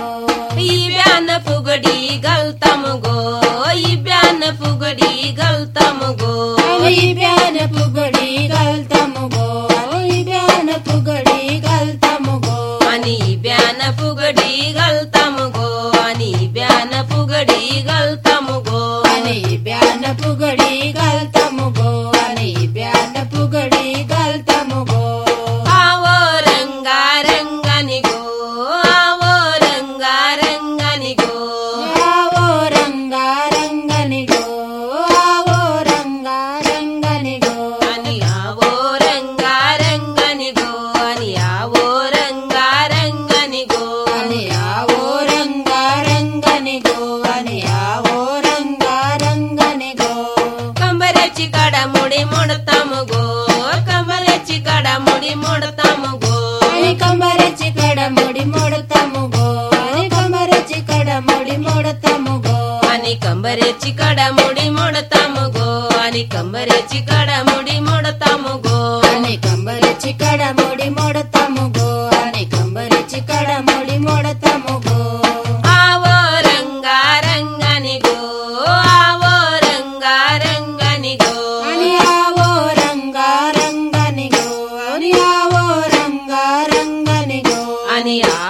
इब्यान फुगडी घालताम गो इब्यान फुगडी घालताम गो आणि ब्यान फुगडी घालताम गो आणि ब्यान फुगडी घालताम गो आणि ब्यान फुगडी घालताम गो आणि ब्यान फुगडी घालताम गो आणि ब्यान फुगडी घालताम गो आणि ब्यान फुगडी घालताम गो आवो रंगा रंगानी गो आवो रंगा रंगानी गो आवो रंगा रंगनी गो आवो रंगा रंगनी गो आणि आवो रंगा रंगानी गो आणि आवो रंगा रंगानी गो आणि आवो रंगा रंगनी गो आणि आवो रंगा रंगनी गो कंबऱ्याची काडा मुडी मोडताम गो कंबऱ्याची काडा मुडी मोडताम गो आणि कंबरेची कडमोडी मोडताम गो आणि कंबरेची कडमोडी मोडताम गो आणि कंबऱ्याची काडा मुडी मोडताम गो आणि कंबऱ्याची काडा मुडी मोडताम गो आणि कंबरेची कडमोडी मोडताम गो आणि कंबरेची कडमोडी मोडताम गो आवो रंगा रंगानी गो आवो रंगा रंगानी गो आणि आवो रंगा रंगानी गो आणि आवो रंगा रंगानी गो आणि